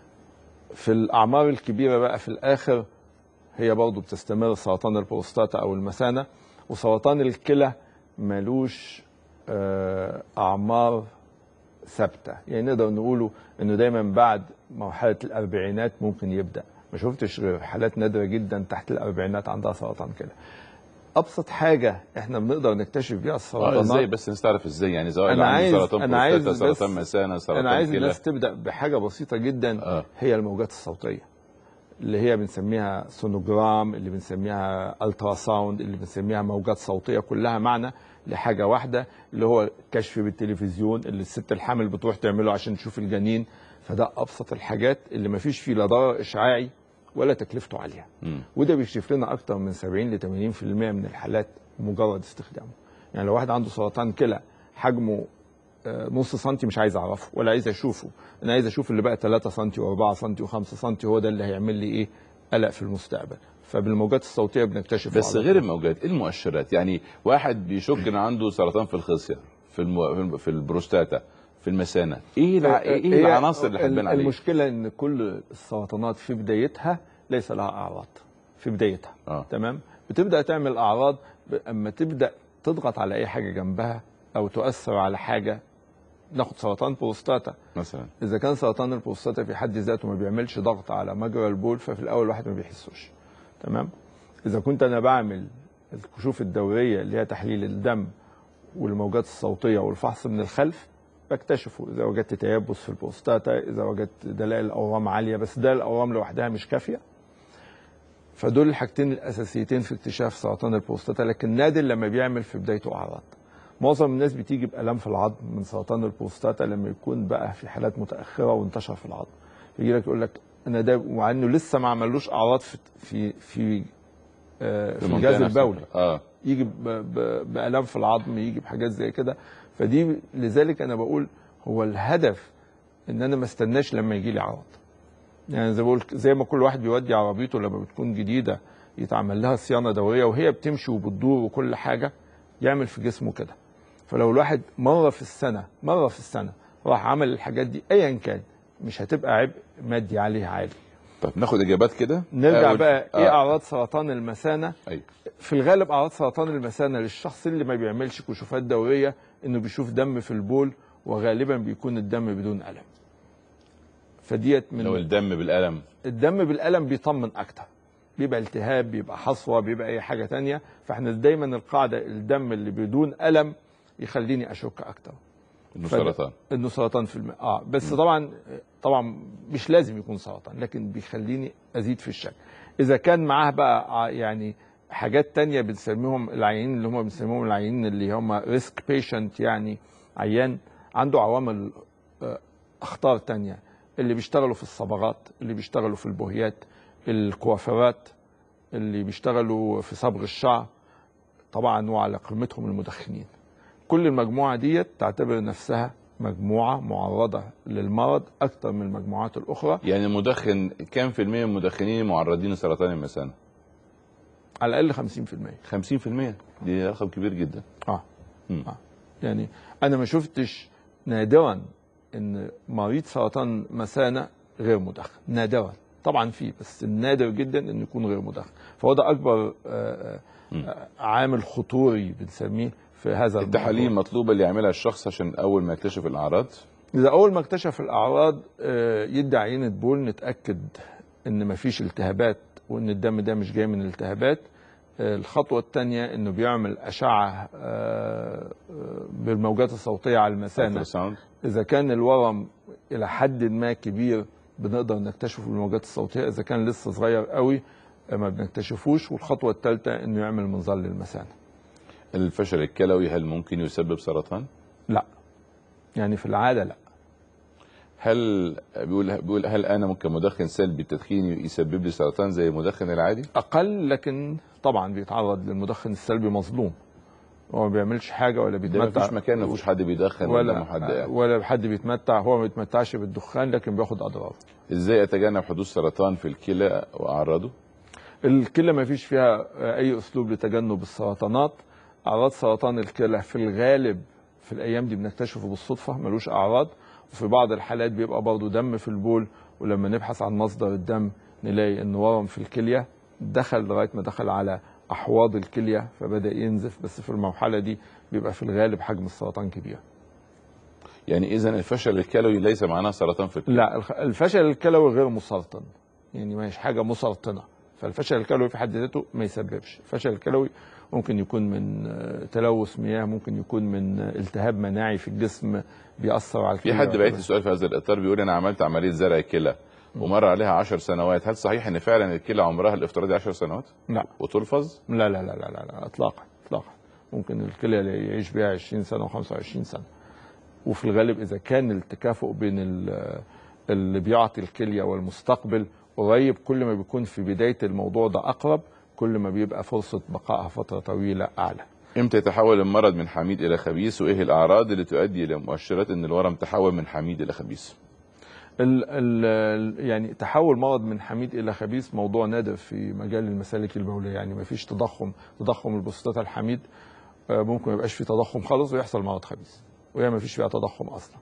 في الاعمار الكبيره بقى في الاخر هي برضو بتستمر سرطان البروستاتا او المثانه وسرطان الكلى ملوش آه، اعمار ثابته يعني نقدر نقوله انه دايما بعد مرحله الاربعينات ممكن يبدا ما شفتش غير حالات نادره جدا تحت الاربعينات عندها سرطان كلى ابسط حاجه احنا بنقدر نكتشف بيها آه، السرطانات ازاي بس نستعرف ازاي يعني سواء أنا اللي عنده عايز- سرطان أنا عايز بروستاتا بس- سرطان مثانه سرطان انا عايز كلى الناس تبدا بحاجه بسيطه جدا آه. هي الموجات الصوتيه اللي هي بنسميها سونوجرام اللي بنسميها الترا ساوند اللي بنسميها موجات صوتيه كلها معنى لحاجه واحده اللي هو كشف بالتلفزيون اللي الست الحامل بتروح تعمله عشان تشوف الجنين فده ابسط الحاجات اللي ما فيش فيه لا ضرر اشعاعي ولا تكلفته عاليه مم. وده بيكشف لنا اكتر من 70 ل 80% من الحالات مجرد استخدامه يعني لو واحد عنده سرطان كلى حجمه آه، نص سنتي مش عايز اعرفه ولا عايز اشوفه انا عايز اشوف اللي بقى 3 سنتي و4 سنتي و5 سنتي هو ده اللي هيعمل لي ايه قلق في المستقبل فبالموجات الصوتيه بنكتشف بس على غير طول. الموجات ايه المؤشرات يعني واحد بيشك ان عنده سرطان في الخصيه في المو... في البروستاتا في المثانه ايه الع... ايه هي العناصر اللي هتبان ال- عليه المشكله ان كل السرطانات في بدايتها ليس لها اعراض في بدايتها آه. تمام بتبدا تعمل اعراض ب- اما تبدا تضغط على اي حاجه جنبها او تؤثر على حاجه ناخد سرطان بروستاتا مثلا اذا كان سرطان البروستاتا في حد ذاته ما بيعملش ضغط على مجرى البول ففي الاول الواحد ما بيحسوش تمام اذا كنت انا بعمل الكشوف الدوريه اللي هي تحليل الدم والموجات الصوتيه والفحص من الخلف بكتشفه اذا وجدت تيبس في البروستاتا اذا وجدت دلائل اورام عاليه بس ده الاورام لوحدها مش كافيه فدول الحاجتين الاساسيتين في اكتشاف سرطان البروستاتا لكن نادر لما بيعمل في بدايته اعراض معظم الناس بتيجي بالام في العظم من سرطان البروستاتا لما يكون بقى في حالات متاخره وانتشر في العظم يجي لك يقول لك انا ده ومع انه لسه ما عملوش اعراض في في في, آه في المنطقة الجهاز نفسها. البولي اه يجي ب- ب- بالام في العظم يجي بحاجات زي كده فدي لذلك انا بقول هو الهدف ان انا ما استناش لما يجي لي عرض يعني زي بقول زي ما كل واحد بيودي عربيته لما بتكون جديده يتعمل لها صيانه دوريه وهي بتمشي وبتدور وكل حاجه يعمل في جسمه كده فلو الواحد مره في السنه مره في السنه راح عمل الحاجات دي ايا كان مش هتبقى عبء مادي عليه عالي طب ناخد اجابات كده نرجع أول- بقى ايه آه. اعراض سرطان المثانه أيوة. في الغالب اعراض سرطان المثانه للشخص اللي ما بيعملش كشوفات دوريه انه بيشوف دم في البول وغالبا بيكون الدم بدون الم فديت من لو الدم بالالم الدم بالالم بيطمن اكتر بيبقى التهاب بيبقى حصوه بيبقى اي حاجه تانية فاحنا دايما القاعده الدم اللي بدون الم يخليني اشك اكتر انه فده- سرطان انه سرطان في الماء اه بس طبعا طبعا مش لازم يكون سرطان لكن بيخليني ازيد في الشك اذا كان معاه بقى ع- يعني حاجات تانية بنسميهم العيانين اللي هم بنسميهم العيانين اللي هم ريسك بيشنت يعني عيان عنده عوامل آه، اخطار تانية اللي بيشتغلوا في الصبغات اللي بيشتغلوا في البوهيات الكوافيرات اللي بيشتغلوا في صبغ الشعر طبعا وعلى قمتهم المدخنين كل المجموعة ديت تعتبر نفسها مجموعة معرضة للمرض أكثر من المجموعات الأخرى يعني المدخن كام في المية من المدخنين معرضين لسرطان المثانة؟ على الأقل 50% 50% دي رقم كبير جدا آه. آه. يعني أنا ما شفتش نادرا إن مريض سرطان مثانة غير مدخن نادرا طبعا في بس النادر جدا إنه يكون غير مدخن فهو ده أكبر آه، آه، عامل خطوري بنسميه في هذا الموضوع. التحاليل المطلوبة اللي يعملها الشخص عشان أول ما يكتشف الأعراض إذا أول ما اكتشف الأعراض آه، يدي عينة بول نتأكد إن مفيش التهابات وإن الدم ده مش جاي من الالتهابات آه، الخطوة الثانية إنه بيعمل أشعة آه، آه، بالموجات الصوتية على المثانة ultrasound. إذا كان الورم إلى حد ما كبير بنقدر نكتشفه بالموجات الصوتية إذا كان لسه صغير قوي آه، ما بنكتشفوش والخطوة الثالثة إنه يعمل منظار للمثانة الفشل الكلوي هل ممكن يسبب سرطان؟ لا يعني في العادة لا هل بيقول بيقول هل انا ممكن مدخن سلبي التدخين يسبب لي سرطان زي المدخن العادي؟ اقل لكن طبعا بيتعرض للمدخن السلبي مظلوم هو ما بيعملش حاجه ولا ده بيتمتع مفيش مكان ما فيهوش حد بيدخن ولا ولا حد قاعد. ولا حد بيتمتع هو ما بيتمتعش بالدخان لكن بياخد اضرار ازاي اتجنب حدوث سرطان في الكلى واعراضه؟ الكلى ما فيش فيها اي اسلوب لتجنب السرطانات اعراض سرطان الكلى في الغالب في الايام دي بنكتشفه بالصدفه ملوش اعراض وفي بعض الحالات بيبقى برضه دم في البول ولما نبحث عن مصدر الدم نلاقي ان ورم في الكليه دخل لغايه ما دخل على احواض الكليه فبدا ينزف بس في المرحله دي بيبقى في الغالب حجم السرطان كبير يعني اذا الفشل الكلوي ليس معناه سرطان في الكلى لا الخ- الفشل الكلوي غير مسرطن يعني ما هيش حاجه مسرطنه فالفشل الكلوي في حد ذاته ما يسببش الفشل الكلوي ممكن يكون من آه، تلوث مياه ممكن يكون من آه، التهاب مناعي في الجسم بيأثر على في الكلى حد بعت لي سؤال في هذا الاطار بيقول انا عملت عمليه زرع كلى ومر عليها 10 سنوات هل صحيح ان فعلا الكلى عمرها الافتراضي 10 سنوات لا وتلفظ؟ لا لا لا لا لا, لا اطلاقا اطلاقا ممكن الكلى اللي يعيش بيها 20 سنه و25 سنه وفي الغالب اذا كان التكافؤ بين ال- اللي بيعطي الكليه والمستقبل قريب كل ما بيكون في بدايه الموضوع ده اقرب كل ما بيبقى فرصه بقائها فتره طويله اعلى امتى يتحول المرض من حميد الى خبيث وايه الاعراض اللي تؤدي الى مؤشرات ان الورم تحول من حميد الى خبيث؟ ال ال يعني تحول مرض من حميد الى خبيث موضوع نادر في مجال المسالك البوليه يعني ما فيش تضخم تضخم البروستاتا الحميد آه، ممكن ما يبقاش فيه تضخم خالص ويحصل مرض خبيث وهي ما فيش فيها تضخم اصلا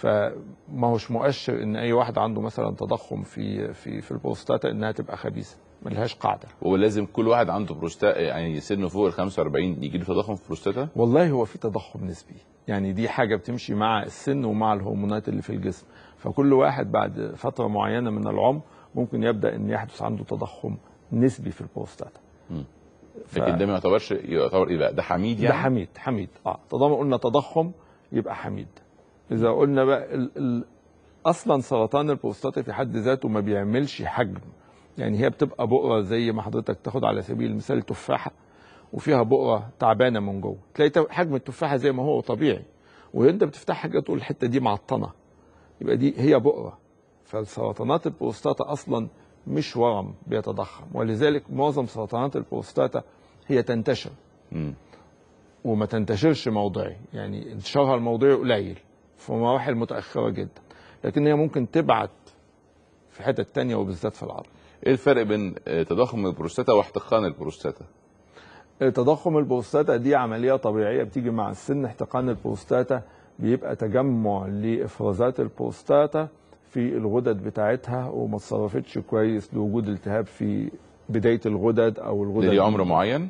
فما هوش مؤشر ان اي واحد عنده مثلا تضخم في في في البروستاتا انها تبقى خبيثه ملهاش قاعده ولازم كل واحد عنده بروستاتا يعني سنه فوق ال 45 يجي له تضخم في البروستاتا؟ والله هو في تضخم نسبي يعني دي حاجة بتمشي مع السن ومع الهرمونات اللي في الجسم فكل واحد بعد فترة معينة من العمر ممكن يبدأ أن يحدث عنده تضخم نسبي في البروستاتا ف- لكن ده ما يعتبرش يعتبر ايه بقى ده حميد يعني؟ ده حميد حميد اه طالما قلنا تضخم يبقى حميد إذا قلنا بقى ال ال أصلا سرطان البروستاتا في حد ذاته ما بيعملش حجم يعني هي بتبقى بؤرة زي ما حضرتك تاخد على سبيل المثال تفاحة وفيها بؤره تعبانه من جوه تلاقي تو- حجم التفاحه زي ما هو طبيعي وانت بتفتح حاجه تقول الحته دي معطنه يبقى دي هي بؤره فالسرطانات البروستاتا اصلا مش ورم بيتضخم ولذلك معظم سرطانات البروستاتا هي تنتشر مم. وما تنتشرش موضعي يعني انتشارها الموضعي قليل في مراحل متاخره جدا لكن هي ممكن تبعت في حتت تانية وبالذات في العظم ايه الفرق بين آه، تضخم البروستاتا واحتقان البروستاتا تضخم البروستاتا دي عملية طبيعية بتيجي مع السن احتقان البروستاتا بيبقى تجمع لإفرازات البروستاتا في الغدد بتاعتها وما اتصرفتش كويس لوجود التهاب في بداية الغدد أو الغدد ده ليه عمر معين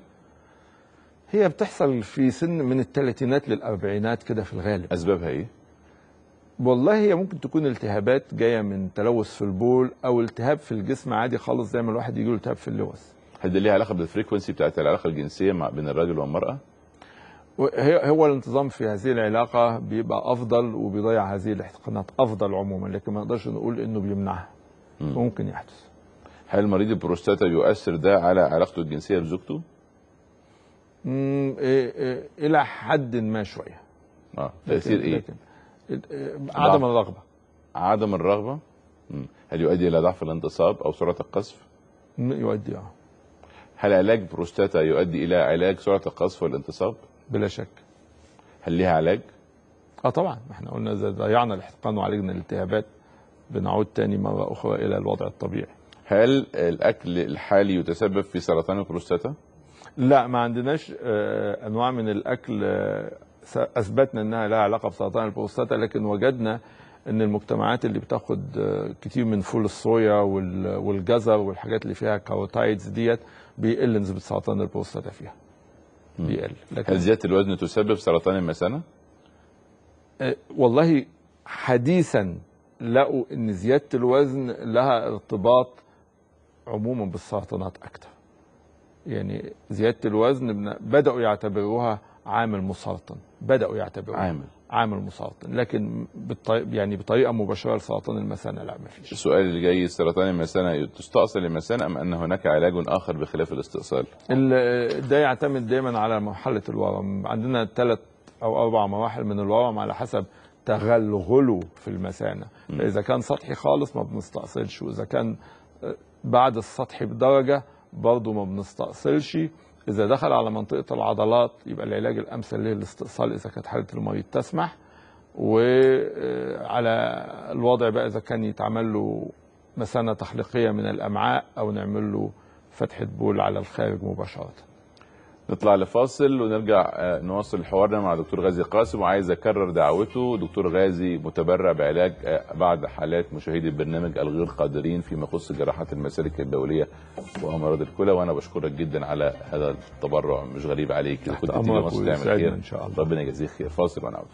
هي بتحصل في سن من الثلاثينات للأربعينات كده في الغالب اسبابها ايه والله هي ممكن تكون التهابات جاية من تلوث في البول أو التهاب في الجسم عادي خالص زي ما الواحد يجيله التهاب في اللوز هل ده ليه علاقه بالفريكونسي بتاعت العلاقه الجنسيه مع بين الراجل والمراه وهي- هو الانتظام في هذه العلاقة بيبقى أفضل وبيضيع هذه الاحتقانات أفضل عموما لكن ما نقدرش نقول إنه بيمنعها ممكن يحدث هل مريض البروستاتا بيؤثر ده على علاقته الجنسيه بزوجته مم، إيه إيه إلى حد ما شوية اه تاثير لكن- ايه لكن إيه، عدم الرغبة عدم الرغبه مم. هل يؤدي الى ضعف الانتصاب او سرعه القذف مم، يؤدي اه هل علاج بروستاتا يؤدي الى علاج سرعه القذف والانتصاب بلا شك هل ليها علاج اه طبعا احنا قلنا اذا ضيعنا الاحتقان وعالجنا الالتهابات بنعود تاني مرة أخرى إلى الوضع الطبيعي هل الاكل الحالي يتسبب في سرطان البروستاتا لا ما عندناش آه، انواع من الاكل آه، س- اثبتنا انها لها علاقه بسرطان البروستاتا لكن وجدنا ان المجتمعات اللي بتاخد آه، كتير من فول الصويا وال- والجزر والحاجات اللي فيها كاروتايدز ديت بيقل نسبه سرطان البروستاتا فيها بيقل لكن هل زياده الوزن تسبب سرطان المثانه آه، والله حديثا لقوا ان زياده الوزن لها ارتباط عموما بالسرطانات اكتر يعني زياده الوزن بن- بداوا يعتبروها عامل مسرطن بداوا يعتبروها عامل عامل مسرطن لكن بالطريق يعني بطريقه مباشره لسرطان المثانه لا ما فيش السؤال اللي جاي سرطان المثانه تستأصل المثانه ام ان هناك علاج اخر بخلاف الاستئصال ال- ده يعتمد دايما على مرحله الورم عندنا ثلاث او اربع مراحل من الورم على حسب تغلغله في المثانه فاذا كان سطحي خالص ما بنستأصلش واذا كان آه، بعد السطحي بدرجه برضه ما بنستأصلش اذا دخل على منطقه العضلات يبقى العلاج الامثل له الاستئصال اذا كانت حاله المريض تسمح وعلى الوضع بقى اذا كان يتعمل له مثانه تخليقيه من الامعاء او نعمل له فتحه بول على الخارج مباشره نطلع لفاصل ونرجع آه، نواصل حوارنا مع دكتور غازي قاسم وعايز اكرر دعوته دكتور غازي متبرع بعلاج آه، بعض حالات مشاهدي البرنامج الغير قادرين فيما يخص جراحات المسالك الدوليه وامراض الكلى وانا بشكرك جدا على هذا التبرع مش غريب عليك كده كنت تيجي أمرك مصر ويسعدنا تعمل خير إن شاء الله. ربنا يجازيك خير فاصل ونعود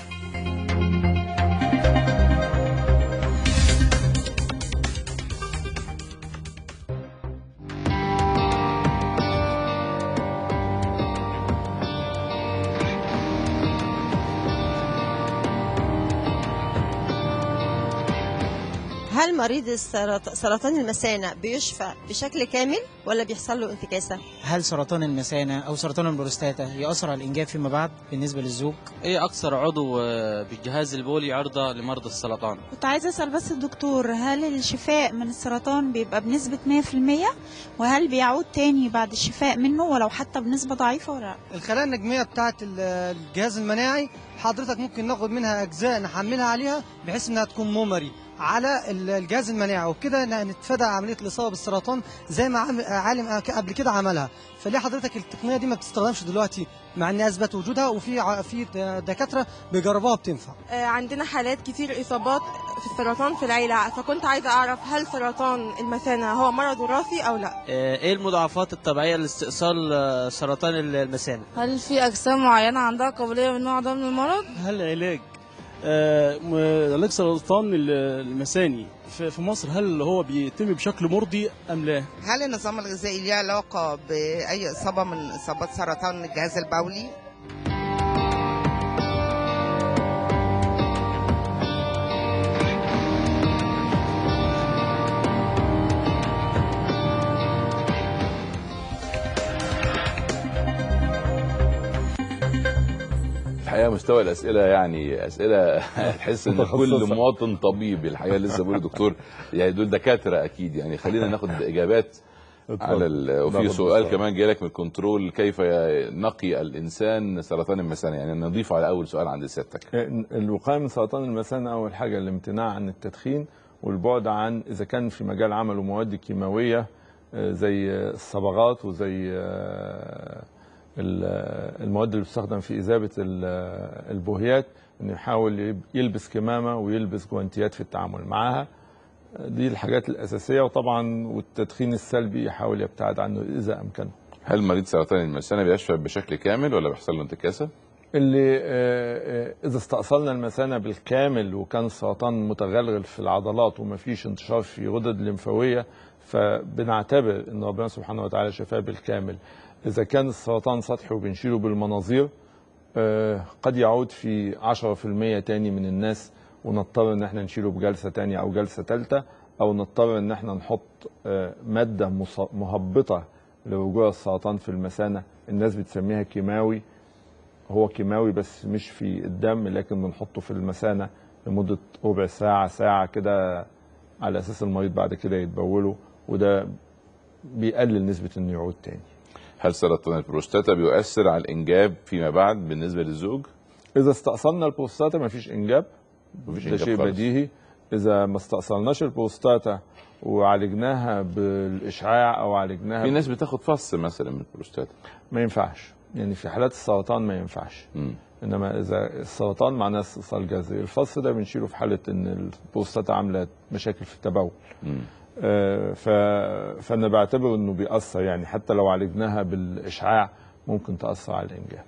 هل مريض السرط- سرطان المثانة بيشفى بشكل كامل ولا بيحصل له انتكاسة؟ هل سرطان المثانة أو سرطان البروستاتا يأثر على الإنجاب فيما بعد بالنسبة للزوج؟ ايه اكثر عضو آه، بالجهاز البولي عرضة لمرضى السرطان كنت عايزة أسأل بس الدكتور هل الشفاء من السرطان بيبقى بنسبة 100% وهل بيعود تاني بعد الشفاء منه ولو حتى بنسبة ضعيفة ولا لا؟ الخلايا النجميه بتاعه ال- الجهاز المناعي حضرتك ممكن ناخد منها اجزاء نحملها عليها بحيث انها تكون ممري على ال- الجهاز المناعي وبكده ن- نتفادى عمليه الاصابه بالسرطان زي ما عام- عالم قبل كده عملها فليه حضرتك التقنيه دي ما بتستخدمش دلوقتي مع ان اثبت وجودها وفي ع- في د- دكاتره بيجربوها بتنفع آه، عندنا حالات كتير إصابات في السرطان في العيلة فكنت عايزة أعرف هل سرطان المثانة هو مرض وراثي أو لا آه، ايه المضاعفات الطبيعية لاستئصال آه، سرطان المثانة هل في أجسام معينة عندها قابلية من النوع ده من المرض؟ هل علاج آه، م- علاج سرطان ال- المثاني في في مصر هل هو بيتم بشكل مرضي ام لا؟ هل النظام الغذائي ليه علاقة بأي إصابة من إصابات سرطان الجهاز البولي؟ الحقيقه مستوى الاسئله يعني اسئله تحس ان كل متخصصة. مواطن طبيب الحقيقه لسه بقول دكتور يعني دول دكاتره اكيد يعني خلينا ناخد اجابات على ال... وفي ناخد سؤال بالسؤال. كمان جاي لك من الكنترول كيف نقي الانسان سرطان المثانه يعني نضيف على اول سؤال عند سيادتك الوقايه من سرطان المثانه اول حاجه الامتناع عن التدخين والبعد عن اذا كان في مجال عمله مواد كيماويه آه، زي الصبغات وزي آه، ال- المواد اللي بتستخدم في اذابه ال- البوهيات انه يحاول يب- يلبس كمامه ويلبس جوانتيات في التعامل معاها دي الحاجات الاساسيه وطبعا والتدخين السلبي يحاول يبتعد عنه اذا امكنه هل مريض سرطان المثانه بيشفى بشكل كامل ولا بيحصل له انتكاسه؟ اللي آه، آه، اذا استأصلنا المثانه بالكامل وكان السرطان متغلغل في العضلات ومفيش انتشار في غدد الليمفاويه فبنعتبر ان ربنا سبحانه وتعالى شفاه بالكامل اذا كان السرطان سطحي وبنشيله بالمناظير آه، قد يعود في 10% تاني من الناس ونضطر ان احنا نشيله بجلسه تانية او جلسه ثالثه او نضطر ان احنا نحط آه، ماده مص- مهبطه لرجوع السرطان في المثانه الناس بتسميها كيماوي هو كيماوي بس مش في الدم لكن بنحطه في المثانه لمده ربع ساعه ساعه كده على اساس المريض بعد كده يتبوله وده بيقلل نسبه انه يعود تاني هل سرطان البروستاتا بيؤثر على الانجاب فيما بعد بالنسبه للزوج؟ اذا استأصلنا البروستاتا مفيش انجاب مفيش ده إنجاب شيء خالص. بديهي اذا ما استأصلناش البروستاتا وعالجناها بالاشعاع او عالجناها في ناس بتاخد فص مثلا من البروستاتا ما ينفعش يعني في حالات السرطان ما ينفعش مم. انما اذا السرطان معناه استئصال جذري الفص ده بنشيله في حاله ان البروستاتا عامله مشاكل في التبول مم. آه، ف... فانا بعتبر انه بيأثر يعني حتى لو عالجناها بالاشعاع ممكن تأثر على الانجاب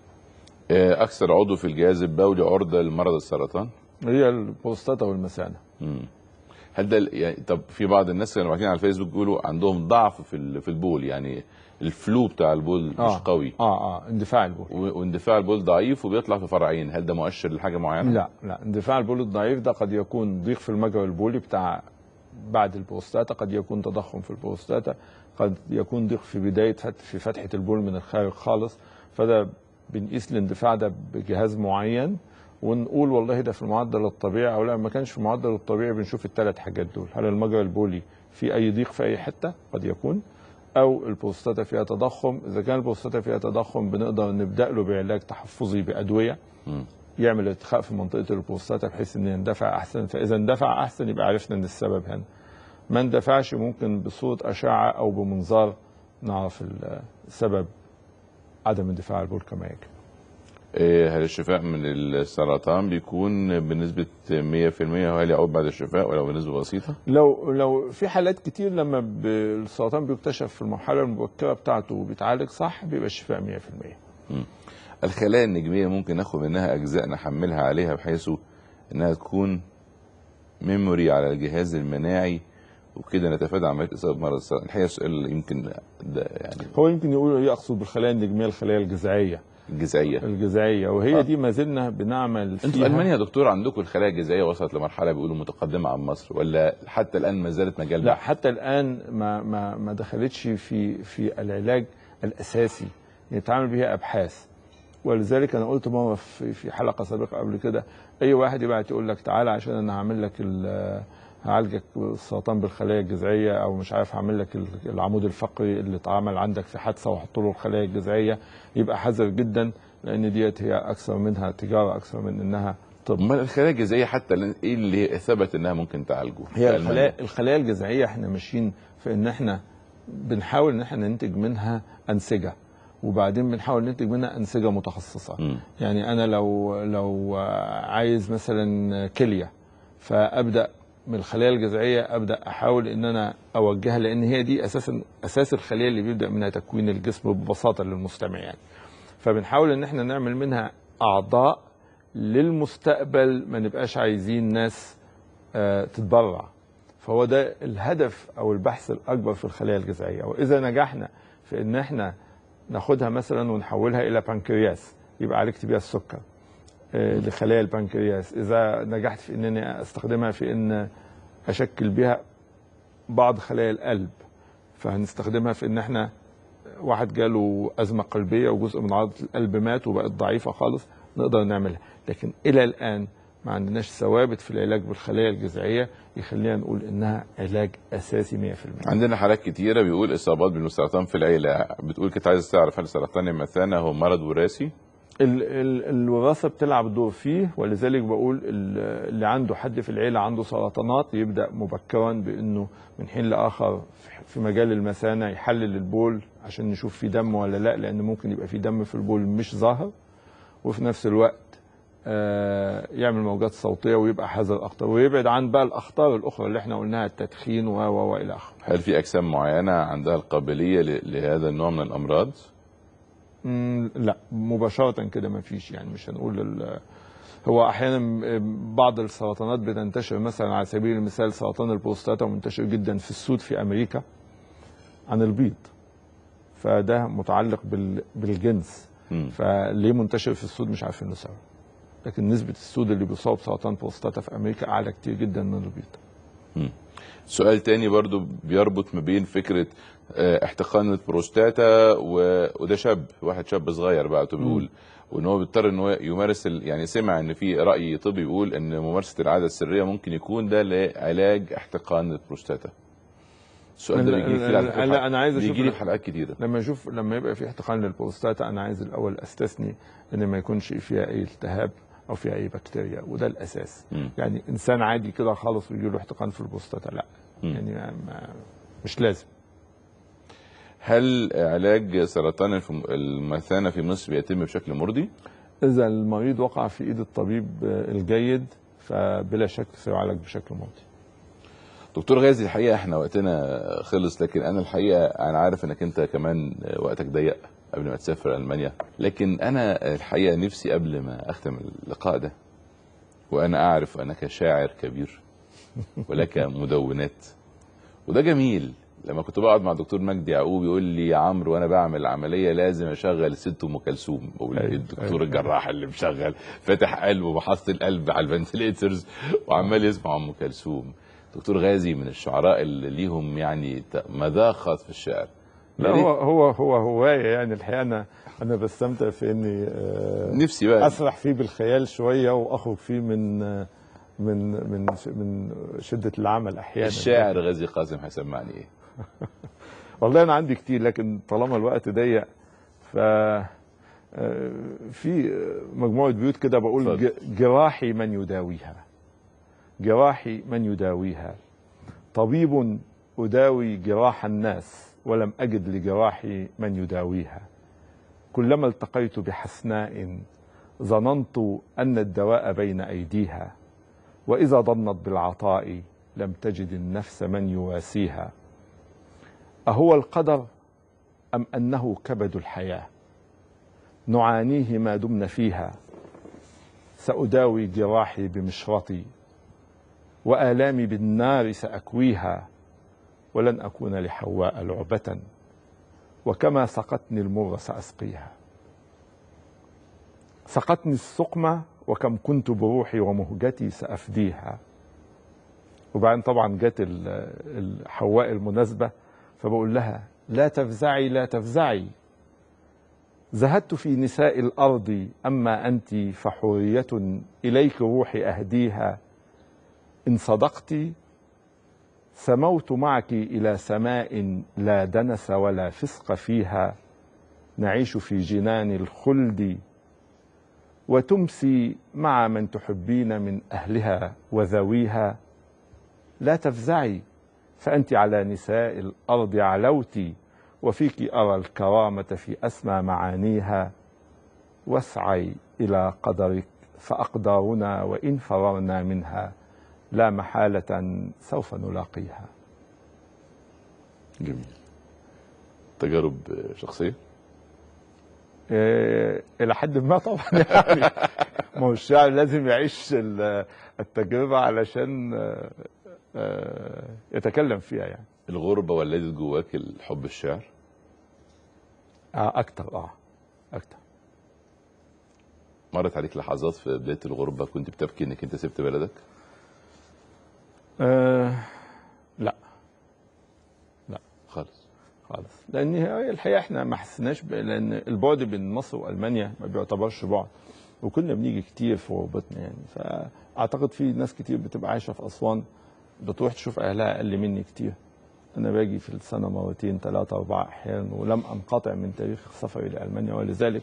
آه، اكثر عضو في الجهاز البولي عرضه لمرض السرطان؟ هي البروستاتا والمثانه مم. هل ده ال- يعني طب في بعض الناس كانوا باعتين على الفيسبوك بيقولوا عندهم ضعف في ال- في البول يعني الفلو بتاع البول مش آه. قوي اه اه اندفاع البول و- واندفاع البول ضعيف وبيطلع في فرعين هل ده مؤشر لحاجه معينه؟ لا لا اندفاع البول الضعيف ده قد يكون ضيق في المجرى البولي بتاع بعد البروستاتا قد يكون تضخم في البروستاتا قد يكون ضيق في بدايه فت- في فتحه البول من الخارج خالص فده بنقيس الاندفاع ده بجهاز معين ونقول والله ده في المعدل الطبيعي او لا ما كانش في المعدل الطبيعي بنشوف الثلاث حاجات دول هل المجرى البولي في اي ضيق في اي حته قد يكون او البروستاتا فيها تضخم اذا كان البروستاتا فيها تضخم بنقدر نبدا له بعلاج تحفظي بادويه مم. يعمل ارتخاء في منطقه البروستاتا بحيث ان يندفع احسن فاذا اندفع احسن يبقى عرفنا ان السبب هنا ما اندفعش ممكن بصوره اشعه او بمنظار نعرف ال- سبب عدم اندفاع البول كما يجب آه، هل الشفاء من السرطان بيكون بنسبه 100% وهل يعود بعد الشفاء ولو بنسبه بسيطه؟ لو لو في حالات كتير لما ب- السرطان بيكتشف في المرحله المبكره بتاعته وبيتعالج صح بيبقى الشفاء 100% مم. الخلايا النجميه ممكن ناخد منها اجزاء نحملها عليها بحيث انها تكون ميموري على الجهاز المناعي وكده نتفادى عمليه اصابه بمرض السرطان الحقيقه السؤال يمكن ده يعني هو يمكن يقول يقصد بالخلايا النجميه الخلايا الجذعيه الجذعيه الجذعيه وهي آه. دي ما زلنا بنعمل انتوا فيها في المانيا يا دكتور عندكم الخلايا الجذعيه وصلت لمرحله بيقولوا متقدمه عن مصر ولا حتى الان ما زالت مجال لا بحث؟ حتى الان ما ما ما دخلتش في في العلاج الاساسي يتعامل بها ابحاث ولذلك انا قلت مره في في حلقه سابقه قبل كده اي واحد يبعت يقول لك تعالى عشان انا هعمل لك ال- هعالجك السرطان بالخلايا الجذعيه او مش عارف هعمل لك ال- العمود الفقري اللي اتعمل عندك في حادثه واحط له الخلايا الجذعيه يبقى حذر جدا لان ديت هي اكثر منها تجاره اكثر من انها طب امال الخلايا الجذعيه حتى الآن ايه اللي ثبت انها ممكن تعالجه؟ هي في الخلايا ألمانيا؟ الخلايا الجذعيه احنا ماشيين في ان احنا بنحاول ان احنا ننتج منها انسجه وبعدين بنحاول ننتج منها انسجه متخصصه مم. يعني انا لو لو عايز مثلا كليه فابدا من الخلايا الجذعيه ابدا احاول ان انا اوجهها لان هي دي اساسا اساس الخليه اللي بيبدا منها تكوين الجسم ببساطه للمستمع يعني فبنحاول ان احنا نعمل منها اعضاء للمستقبل ما نبقاش عايزين ناس آه، تتبرع فهو ده الهدف او البحث الاكبر في الخلايا الجذعيه واذا نجحنا في ان احنا ناخدها مثلا ونحولها الى بنكرياس يبقى عالجت بيها السكر آه، لخلايا البنكرياس اذا نجحت في انني استخدمها في ان اشكل بها بعض خلايا القلب فهنستخدمها في ان احنا واحد جاله ازمه قلبيه وجزء من عضله القلب مات وبقت ضعيفه خالص نقدر نعملها لكن الى الان ما عندناش ثوابت في العلاج بالخلايا الجذعيه يخلينا نقول انها علاج اساسي 100% عندنا حالات كتيره بيقول اصابات بالسرطان في العيله بتقول كنت عايز تعرف هل سرطان المثانه هو مرض وراثي؟ ال ال الوراثه بتلعب دور فيه ولذلك بقول ال- اللي عنده حد في العيله عنده سرطانات يبدا مبكرا بانه من حين لاخر في- في مجال المثانه يحلل البول عشان نشوف في دم ولا لا لان ممكن يبقى في دم في البول مش ظاهر وفي نفس الوقت آه، يعمل موجات صوتيه ويبقى حذر اكتر ويبعد عن بقى الاخطار الاخرى اللي احنا قلناها التدخين و و والى اخره هل في اجسام معينه عندها القابليه ل- لهذا النوع من الامراض؟ مم، لا مباشرة كده ما فيش يعني مش هنقول ال- هو احيانا بعض السرطانات بتنتشر مثلا على سبيل المثال سرطان البروستاتا منتشر جدا في السود في امريكا عن البيض فده متعلق بال- بالجنس فليه منتشر في السود مش عارفين له سبب لكن نسبة السود اللي بيصاب بسرطان بروستاتا في امريكا اعلى كتير جدا من البيض مم. سؤال تاني برضو بيربط ما بين فكرة آه، احتقان البروستاتا و... وده شاب واحد شاب صغير بقى بيقول وان هو بيضطر ان هو يمارس ال... يعني سمع ان في راي طبي بيقول ان ممارسه العاده السريه ممكن يكون ده لعلاج احتقان البروستاتا السؤال ده لا- بيجي لي كتير لا- على فكرة لا انا عايز اشوف بيجي لي في حلقات كتيره لما اشوف لما يبقى في احتقان للبروستاتا انا عايز الاول استثني ان ما يكونش فيها اي التهاب او فيها اي بكتيريا وده الاساس مم. يعني انسان عادي كده خالص ويجي له احتقان في البروستاتا لا مم. يعني ما ما مش لازم هل علاج سرطان الفم- المثانه في مصر بيتم بشكل مرضي؟ اذا المريض وقع في ايد الطبيب الجيد فبلا شك سيعالج بشكل مرضي دكتور غازي الحقيقه احنا وقتنا خلص لكن انا الحقيقه انا عارف انك انت كمان وقتك ضيق قبل ما تسافر المانيا لكن انا الحقيقه نفسي قبل ما اختم اللقاء ده وانا اعرف انك شاعر كبير ولك مدونات وده جميل لما كنت بقعد مع دكتور مجدي يعقوب يقول لي يا عمرو وانا بعمل العمليه لازم اشغل ست ام كلثوم بقول أيوة، الدكتور أيوة. الجراح اللي مشغل فاتح قلبه محط القلب على الفنتليترز وعمال يسمع ام كلثوم دكتور غازي من الشعراء اللي ليهم يعني ت- مذاقة في الشعر لا يا ريت هو هو هو هوايه يعني الحقيقه انا انا بستمتع في اني آه، نفسي بقى اسرح فيه بالخيال شويه واخرج فيه من آه، من من من شده العمل احيانا الشاعر غازي قاسم هيسمعني ايه والله انا عندي كتير لكن طالما الوقت ضيق ف آه، في مجموعه بيوت كده بقول ج- جراحي من يداويها جراحي من يداويها طبيب اداوي جراح الناس ولم اجد لجراحي من يداويها كلما التقيت بحسناء ظننت ان الدواء بين ايديها واذا ضنت بالعطاء لم تجد النفس من يواسيها أهو القدر أم أنه كبد الحياة نعانيه ما دمنا فيها سأداوي جراحي بمشرطي وآلامي بالنار سأكويها ولن أكون لحواء لعبة وكما سقتني المر سأسقيها سقتني السقمة وكم كنت بروحي ومهجتي سأفديها وبعدين طبعا جت ال- الحواء المناسبة فبقول لها لا تفزعي لا تفزعي زهدت في نساء الأرض أما أنت فحورية إليك روحي أهديها إن صدقت سموت معك إلى سماء لا دنس ولا فسق فيها نعيش في جنان الخلد وتمسي مع من تحبين من أهلها وذويها لا تفزعي فأنت على نساء الأرض علوت وفيك أرى الكرامة في أسمى معانيها واسعي إلى قدرك فأقدارنا وإن فررنا منها لا محالة سوف نلاقيها جميل تجارب شخصيه إيه، إلى حد ما طبعا يعني ما هو الشاعر لازم يعيش ال- التجربة علشان آه، آه، يتكلم فيها يعني الغربه ولدت جواك الحب الشعر آه أكتر آه أكتر مرت عليك لحظات في بدايه الغربه كنت بتبكي انك انت سبت بلدك آه لا لا خالص خالص لان هي الحقيقه احنا ما حسيناش ب- لان البعد بين مصر والمانيا ما بيعتبرش بعد وكنا بنيجي كتير في غربتنا يعني فاعتقد في ناس كتير بتبقى عايشه في اسوان بتروح تشوف اهلها اقل مني كتير انا باجي في السنه مرتين ثلاثه اربعه احيانا ولم انقطع من تاريخ سفري لالمانيا ولذلك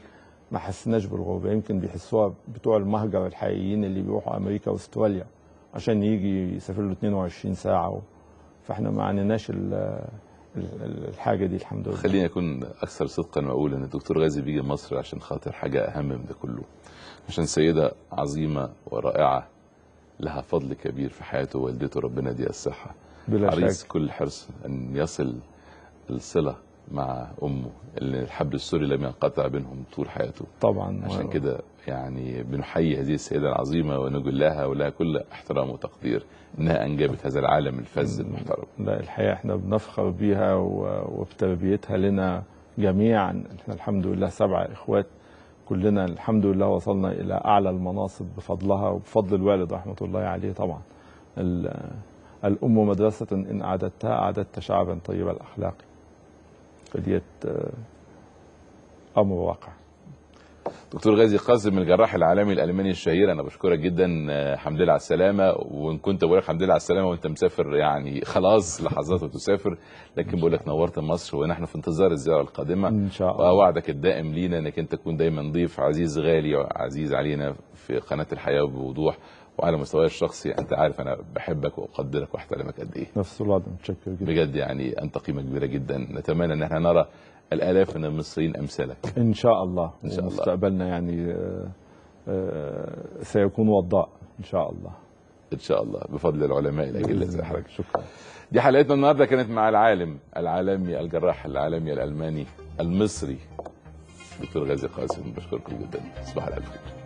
ما حسناش بالغربه يمكن بيحسوها بتوع المهجر الحقيقيين اللي بيروحوا امريكا واستراليا عشان يجي يسافر له 22 ساعه و... فاحنا ما عندناش ال... ال- ال- الحاجه دي الحمد لله خليني اكون اكثر صدقا واقول ان الدكتور غازي بيجي مصر عشان خاطر حاجه اهم من ده كله عشان سيده عظيمه ورائعه لها فضل كبير في حياته والدته ربنا يديها الصحه بلا حريص شك. كل الحرص ان يصل الصله مع امه اللي الحبل السوري لم ينقطع بينهم طول حياته طبعا عشان كده يعني بنحيي هذه السيده العظيمه ونقول لها ولها كل احترام وتقدير انها انجبت هذا العالم الفذ المحترم لا الحقيقه احنا بنفخر بيها و- وبتربيتها لنا جميعا احنا الحمد لله سبعه اخوات كلنا الحمد لله وصلنا الى اعلى المناصب بفضلها وبفضل الوالد رحمه الله عليه طبعا ال- الام مدرسه ان اعددتها اعددت شعبا طيب الاخلاق فديت آه، امر واقع دكتور غازي قاسم الجراح العالمي الالماني الشهير انا بشكرك جدا آه، الحمد لله على السلامه وان كنت بقول لك الحمد لله على السلامه وانت مسافر يعني خلاص لحظات وتسافر لكن بقول لك نورت مصر ونحن في انتظار الزياره القادمه ان شاء الله ووعدك الدائم لينا انك انت تكون دايما ضيف عزيز غالي وعزيز علينا في قناه الحياه بوضوح وعلى مستواي الشخصي انت عارف انا بحبك واقدرك واحترمك قد ايه نفس الوضع متشكر جدا بجد يعني انت قيمه كبيره جدا نتمنى ان احنا نرى الالاف من المصريين امثالك ان شاء الله إن شاء الله. ومستقبلنا يعني آه، آه، سيكون وضاء ان شاء الله ان شاء الله بفضل العلماء الاجله زي حضرتك شكرا دي حلقتنا النهارده كانت مع العالم العالمي الجراح العالمي الالماني المصري دكتور غازي قاسم بشكركم جدا تصبح على الف خير